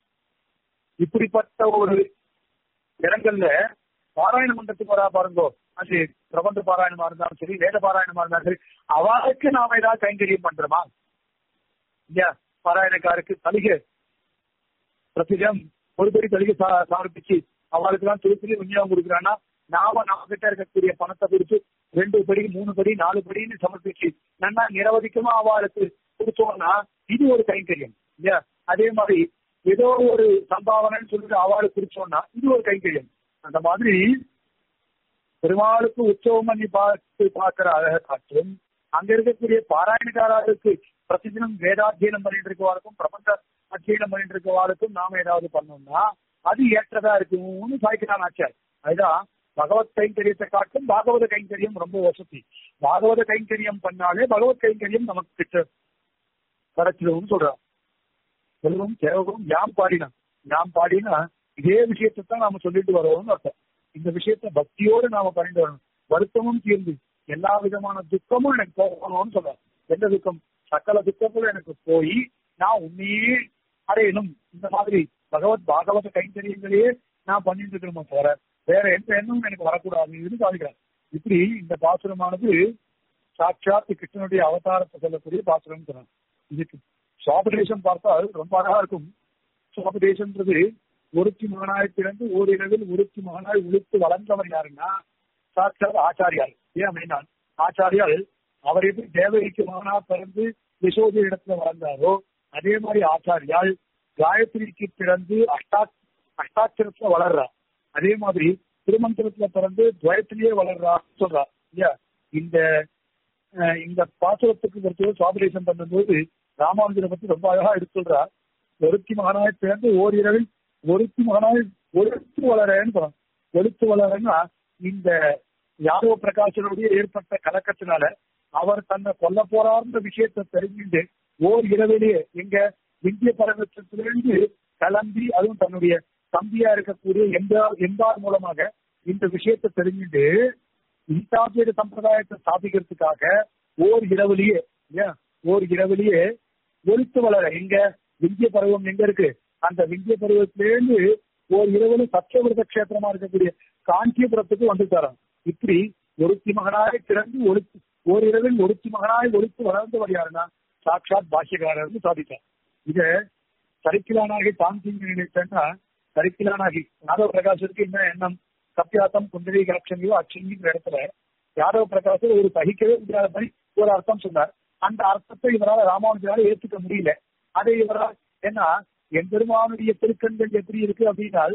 இப்படிப்பட்ட ஒரு இடங்கள்ல பாராயண மன்றத்துக்கு வரா பாருங்கோ அது பிரபந்த பாராயணமா இருந்தாலும் சரி வேத பாராயணமா இருந்தாலும் சரி அவளுக்கு நாம ஏதாவது கைங்கரியம் பண்றோமா இல்லையா பாராயணக்காருக்கு தலிகை பிரதிகம் ஒரு படி தலிகை சா- சமர்ப்பிச்சு அவளுக்கு தான் திருப்பி விநியோகம் கொடுக்குறான்னா நாம நம்ம கிட்ட இருக்கக்கூடிய பணத்தை கொடுத்து ரெண்டு படி மூணு படி நாலு படின்னு சமர்ப்பிச்சு நல்லா நிரவதிக்கமா அவளுக்கு கொடுத்தோம்னா இது ஒரு கைங்கரியம் இல்லையா அதே மாதிரி ஏதோ ஒரு சம்பாவனைன்னு சொல்லிட்டு அவளுக்கு கொடுத்தோம்னா இது ஒரு கைங்கரியம் அந்த மாதிரி பெருமாளுக்கு உற்சவம் பண்ணி பார்த்து பார்க்கிற அழக காட்டும் அங்க இருக்கக்கூடிய பாராயணக்காரர்களுக்கு பிரதிதினம் வேதாத்தியனம் பண்ணிட்டு இருக்கவாளுக்கும் பிரபஞ்ச அத்தியனம் பண்ணிட்டு இருக்கவாளுக்கும் நாம ஏதாவது பண்ணோம்னா அது ஏற்றதா இருக்கும்னு சாய்க்கிறான் ஆச்சார் அதுதான் பகவத் கைங்கரியத்தை காட்டும் பாகவத கைங்கரியம் ரொம்ப வசதி பாகவத கைங்கரியம் பண்ணாலே பகவத் கைங்கரியம் நமக்கு கிட்ட கிடைச்சிடும்னு சொல்றான் செல்வம் சேவகம் யாம் பாடினா யாம் பாடினா இதே விஷயத்தை தான் நாம சொல்லிட்டு வரோம்னு அர்த்தம் இந்த விஷயத்த பக்தியோடு நாம பண்ணிட்டு வரணும் வருத்தமும் தீர்ந்து எல்லா விதமான துக்கமும் எனக்கு போகணும்னு சொல்றேன் எந்த துக்கம் சகல துக்கங்களும் எனக்கு போய் நான் உண்மையே அடையணும் இந்த மாதிரி பகவத் பாகவத கைங்கரியங்களையே நான் பண்ணிட்டு இருக்கணுமா தவிர வேற எந்த எண்ணமும் எனக்கு வரக்கூடாதுன்னு சாதிக்கிறேன் இப்படி இந்த பாசுரமானது சாட்சாத் கிருஷ்ணனுடைய அவதாரத்தை சொல்லக்கூடிய பாசுரம் சொன்னாங்க இதுக்கு சுவாபதேசம் பார்த்தால் ரொம்ப அழகா இருக்கும் சுவாபதேசம்ன்றது ஒருத்தி மகனாய் பிறந்து ஓரிரவில் ஒருத்தி மகனாய் உளுத்து வளர்ந்தவர் யாருன்னா சாட்சாத் ஆச்சாரியார் ஏன் அப்படின்னா ஆச்சாரியால் அவர் எப்படி தேவகிக்கு மகனா பிறந்து யசோதி இடத்துல வளர்ந்தாரோ அதே மாதிரி ஆச்சாரியால் காயத்ரிக்கு பிறந்து அஷ்டா அஷ்டாட்சரத்துல வளர்றா அதே மாதிரி திருமந்திரத்துல பிறந்து துவயத்திலேயே வளர்றா சொல்றா இல்லையா இந்த அஹ், இந்த பாசுரத்துக்கு பொறுத்தவரை சுவாபதேசம் பண்ணும்போது ராமானுஜரை பத்தி ரொம்ப அழகா எடுத்து சொல்றா ஒருத்தி மகனாய் பிறந்து ஓரிரவில் ஒருத்தி மகனாய் ஒழுத்து வளரன்னு சொல்றாங்க ஒழுத்து வளரன்னா இந்த யாதவ பிரகாசனுடைய ஏற்பட்ட கலக்கத்தினால அவர் தன்னை கொல்ல போறார்ன்ற விஷயத்தை தெரிஞ்சுட்டு ஓர் இரவிலேயே எங்க இந்திய பரவத்திலிருந்து கிளம்பி அதுவும் தன்னுடைய தம்பியா இருக்கக்கூடிய எம்பார் எம்பார் மூலமாக இந்த விஷயத்தை தெரிஞ்சுட்டு இந்தாபியத சம்பிரதாயத்தை ஸ்தாபிக்கிறதுக்காக ஓர் இரவிலேயே இல்லையா ஓர் இரவிலேயே ஒழித்து வளர எங்க விந்திய பருவம் எங்க இருக்கு அந்த விந்திய பருவத்திலேருந்து ஓர் இரவுல சத்தியவிரத கஷேத்திரமா இருக்கக்கூடிய காஞ்சிபுரத்துக்கு வந்துட்டாராம் இப்படி ஒருத்தி மகனாய் பிறந்து ஒழுத்து ஓரிரவில் ஒருத்தி மகனாய் ஒழித்து வளர்ந்தவர் யாருன்னா சாட்சாத் பாஷ்யக்காரர்னு சாதித்தார் இத சரிக்கிலானாகி தாந்திங்க நினைத்தேன்னா சரிக்கிலானாகி யாதவ பிரகாசருக்கு என்ன எண்ணம் சத்தியாத்தம் குண்டலி கலட்சணியோ அச்சிங்கிற இடத்துல யாதவ பிரகாசர் ஒரு சகிக்கவே முடியாத மாதிரி ஒரு அர்த்தம் சொன்னார் அந்த அர்த்தத்தை இவரால் ராமானுஜரால் ஏத்துக்க முடியல அதை இவரால் ஏன்னா எம்பெருமானுடைய திருக்கண்கள் எப்படி இருக்கு அப்படின்னால்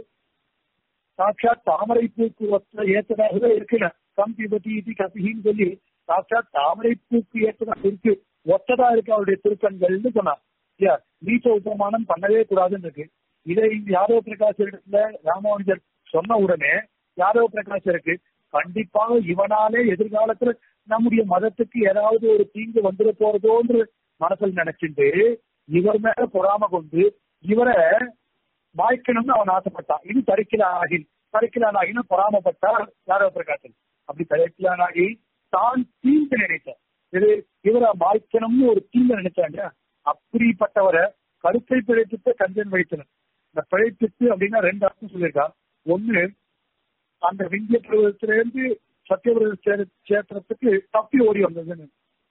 சாட்சாத் தாமரை பூக்கு ஒத்த ஏற்றதாகவே இருக்குல்ல கம் பிபதி இது கபின்னு சொல்லி சாட்சாத் தாமரை பூக்கு ஏற்றதாக இருக்கு ஒத்ததா இருக்கு அவருடைய திருக்கண்கள்னு சொன்னார் இல்லையா நீச்ச உபமானம் பண்ணவே கூடாதுன்னு இருக்கு இதை இந்த யாதவ பிரகாஷ் இடத்துல ராமானுஜர் சொன்ன உடனே யாதவ பிரகாஷருக்கு கண்டிப்பாக இவனாலே எதிர்காலத்துல நம்முடைய மதத்துக்கு ஏதாவது ஒரு தீங்கு வந்துட போறதோன்று மனசில் நினைச்சிட்டு இவர் மேல பொறாம கொண்டு இவரை வாய்க்கணும்னு அவன் ஆசைப்பட்டான் இது தரிக்கலானாகி தரிக்கலானாகின்னு பொறாமப்பட்டார் யாதவ பிரகாசன் அப்படி தரிக்கலானாகி தான் தீங்கு நினைத்தார் இது இவரை வாய்க்கணும்னு ஒரு தீங்கு நினைச்சாங்க அப்படிப்பட்டவரை கருத்தை பிழைத்துட்டு கஞ்சன் வைத்தனர் இந்த பிழைத்துட்டு அப்படின்னா ரெண்டு அர்த்தம் சொல்லியிருக்கான் ஒண்ணு அந்த விந்திய பருவத்திலிருந்து சத்தியவிரத கஷேத்திரத்துக்கு தப்பி ஓடி வந்ததுன்னு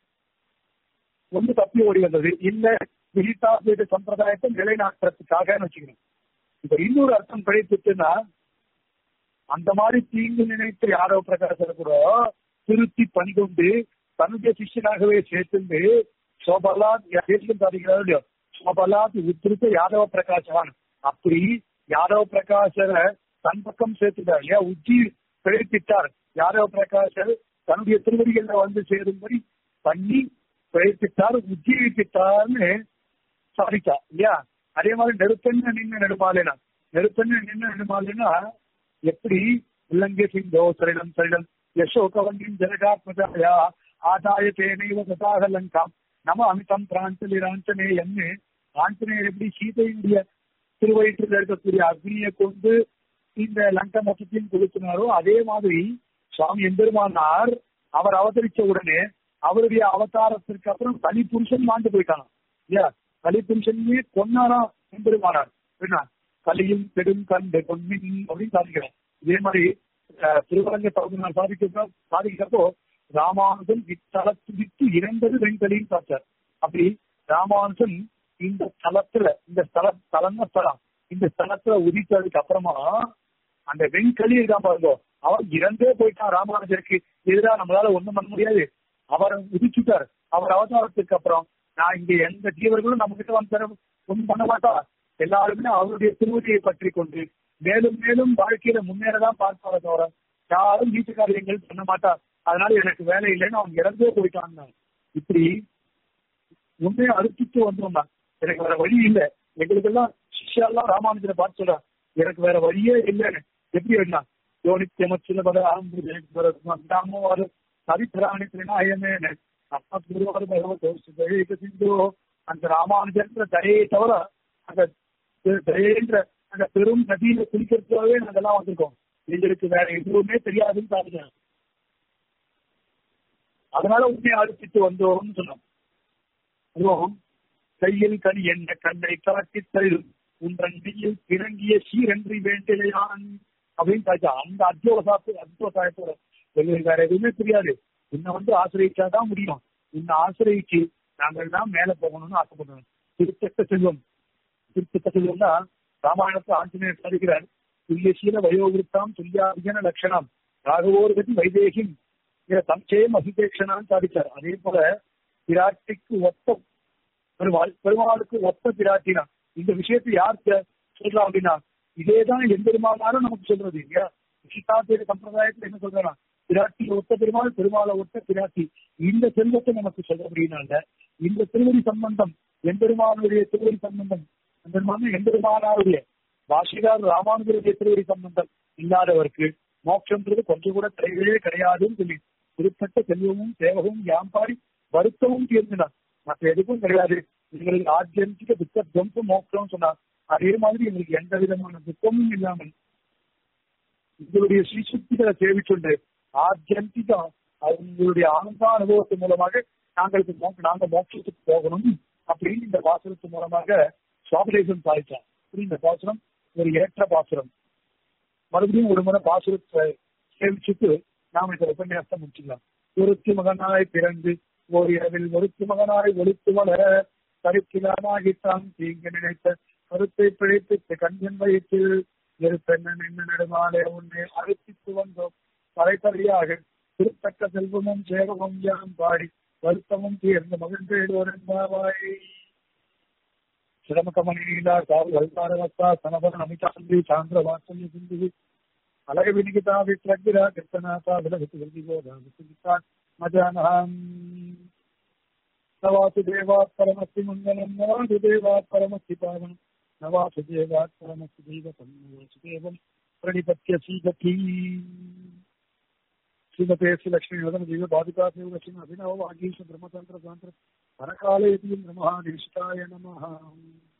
ஒன்று தப்பி ஓடி வந்தது இல்ல விகிதாபீட சம்பிரதாயத்தை நிலைநாட்டுறதுக்காக வச்சுக்கணும் இப்ப இன்னொரு அர்த்தம் கிடைத்துட்டுன்னா அந்த மாதிரி தீங்கு நினைத்து யாதவ பிரகாசர் கூட திருத்தி பணிகொண்டு தன்னுடைய சிஷ்யனாகவே சேர்த்து சோபலாத் தேசியம் சாதிக்கிறார் இல்லையோ சோபலாத் உத்திருத்த யாதவ பிரகாசவான் அப்படி யாதவ பிரகாசரை தன் பக்கம் சேர்த்துட்டார் இல்லையா உச்சி பிழைத்திட்டார் யாதவ பிரகாசர் தன்னுடைய திருவடிகள்ல வந்து சேரும்படி பண்ணி பிழைத்திட்டார் உஜ்ஜீவித்தார்னு சாதித்தா இல்லையா அதே மாதிரி நெருப்பெண்ண நின்று நெடுமாலேனா நெருப்பெண்ண நின்று நெடுமாலேனா எப்படி உள்ளங்கே சிந்தோ சரிடம் சரிடம் யசோகவன்யம் ஜனகாத்மஜாயா ஆதாய தேனைவ சதாக லங்காம் நம அமிதம் பிராஞ்சலி ராஞ்சனே என்று ஆஞ்சநேயர் எப்படி சீதையினுடைய திருவயிற்றில் இருக்கக்கூடிய அக்னியை கொண்டு இந்த லங்கா மொத்தத்தையும் கொடுத்தினாரோ அதே மாதிரி சுவாமி எம்பெருமானார் அவர் அவதரிச்ச உடனே அவருடைய அவதாரத்திற்கு அப்புறம் தனி புருஷன் மாண்டு போயிட்டாங்க இல்லையா கலி புருஷனையே கொன்னாரா எம்பெருமானார் என்ன கலியும் பெரும் கண்டு பொன்மின் அப்படின்னு சாதிக்கிறேன் இதே மாதிரி அஹ், திருவரங்க பகுதியினர் சாதிக்க சாதிக்கிறப்போ ராமானுஜன் இத்தலத்து விட்டு இறந்தது வெண்கலின்னு பார்த்தார் அப்படி ராமானுஜன் இந்த ஸ்தலத்துல இந்த ஸ்தல ஸ்தலம்னா ஸ்தலம் இந்த ஸ்தலத்துல உதித்ததுக்கு அப்புறமா அந்த வெண்களி இருக்கான் பாருங்க அவர் இறந்தே போயிட்டான் ராமானுஜருக்கு எதிரா நம்மளால ஒண்ணும் பண்ண முடியாது அவர் உதிச்சுட்டார் அவர் அவதாரத்துக்கு அப்புறம் நான் இங்க எந்த ஜீவர்களும் நம்ம கிட்ட வந்து தர ஒண்ணும் பண்ண மாட்டா எல்லாருமே அவருடைய திருவடியை பற்றி கொண்டு மேலும் மேலும் வாழ்க்கையில முன்னேறதான் பார்ப்பார தவிர யாரும் வீட்டு காரியங்கள் பண்ண மாட்டா அதனால எனக்கு வேலை இல்லைன்னு அவன் இறந்தே போயிட்டான் இப்படி உண்மையை அறுத்திட்டு வந்தோம்னா எனக்கு வேற வழி இல்லை எங்களுக்கு எல்லாம் சிஷ்யாலாம் ராமானுஜனை பார்த்து சொல்றா எனக்கு வேற வழியே இல்லைன்னு எப்படி வேணா யோனித்தியமச்சில பத ஆரம்போ அது சரித்திராணித்தினா ஐயமே அப்பா குருவாரு பகவத் சிந்து அந்த ராமானுஜன்ற தரையை தவிர அந்த தி- தயைன்ற அந்த பெரும் நதியில குளிக்கிறதுக்காகவே நாங்கெல்லாம் வந்திருக்கோம் எங்களுக்கு வேற எதுவுமே தெரியாதுன்னு பாருங்க அதனால உண்மையை அழிச்சிட்டு வந்தோம்னு சொன்னோம் அதுவும் கையில் கனி என்ன கண்ணை காட்டி தரும் உன்றன் கையில் பிறங்கிய சீரன்றி வேண்டிலையான் அப்படின்னு காய்ச்சா அந்த அத்தியோசாத்து அத்தியோசாயத்தோட எங்களுக்கு வேற எதுவுமே தெரியாது உன்னை வந்து ஆசிரியச்சாதான் முடியும் உன்னை ஆசிரியச்சு நாங்கள் தான் மேல போகணும்னு ஆசைப்படுறோம் திருத்தக்க செல்வம் திருத்தக்க செல்வம்னா ராமாயணத்தை ஆஞ்சநேயர் தருகிறார் துல்லியசீல வயோவிருத்தாம் துல்லியாதிகன லட்சணம் ராகவோர்கதி வைதேகிம் சம்சயம் அபிபேட்சனான்னு சாதிச்சார் அதே போல பிராட்டிக்கு ஒத்த பெருமாள் பெருமாளுக்கு ஒத்த பிராட்டினா இந்த விஷயத்தை யார் சொல்லலாம் அப்படின்னா இதேதான் எம்பெருமானாலும் நமக்கு சொல்றது இல்லையா விசிஷ்டாத்திர சம்பிரதாயத்துல என்ன சொல்றா பிராட்டி ஒத்த பெருமாள் பெருமாளை ஒத்த பிராட்டி இந்த செல்வத்தை நமக்கு சொல்றபடினால இந்த திருவடி சம்பந்தம் எம்பெருமானுடைய திருவடி சம்பந்தம் எம்பெருமான எம்பெருமானாருடைய பாஷிகார் ராமானுஜருடைய திருவடி சம்பந்தம் இல்லாதவருக்கு மோட்சம்ன்றது கொஞ்சம் கூட கிடையவே கிடையாதுன்னு சொல்லி குறிப்பிட்ட செல்வமும் சேவகமும் யாம்பாடி வருத்தமும் தீர்ந்தினார் மற்ற எதுக்கும் கிடையாது எங்களுக்கு ஆத்தியந்திக துக்க துவம்சம் மோட்சம் சொன்னார் அதே மாதிரி எங்களுக்கு எந்த விதமான துக்கமும் இல்லாமல் உங்களுடைய ஸ்ரீசுத்திகளை சேவிச்சுண்டு ஆத்தியந்திக அவங்களுடைய ஆனந்த அனுபவத்தின் மூலமாக நாங்களுக்கு நாங்க மோட்சத்துக்கு போகணும் அப்படின்னு இந்த பாசுரத்தின் மூலமாக சுவாமிலேசன் சாதிச்சார் இந்த பாசுரம் ஒரு ஏற்ற பாசுரம் மறுபடியும் ஒரு முறை பாசுரத்தை சேவிச்சுட்டு நாம இந்த உபன்யாசத்தை முடிச்சுக்கலாம் ஒருத்தி மகனாய் பிறந்து ஓர் இரவில் ஒருத்தி மகனாய் ஒழுத்து வளர கருக்கிலாமாகித்தான் தீங்கு நினைத்த கருத்தை பிழைத்து கண்கன் வயிற்று பெண்ணன் என்ன நடுமாலே உன்னை அழைப்பித்து வந்தோம் தலைப்படியாக திருத்தக்க செல்வமும் சேவமும் யாம் பாடி வருத்தமும் தீர்ந்த மகிழ்ந்தேடுவோர் என்பாவாய் சிரமகமணியிலா காவு வல்பாரவத்தா சனபன அமிதாந்தி சாந்திர வாசல்ய சிந்து அழக வினிகிதா வித்ரகிரா கிருத்தநாதா விலகித்து விருதிகோதா விசுகித்தான் மஜானஹாம் நவாசுதேவாத் பரமஸ்தி மங்கலம் நவாசுதேவாத் பரமஸ்தி பாவனம் நவாசுதேவாத் பரமஸ்தி தெய்வதம் நவாசுதேவம் பிரணிபத்திய சீகதி ஸ்ரீமதே ஸ்ரீலக்ஷ்மி வதன ஜீவ பாதுகா தேவ லட்சுமி அபினவ வாகீஷ பிரம்மதந்திர சாந்திர பரகாலயதி பிரம்மஹா நிஷ்டாய நமஹ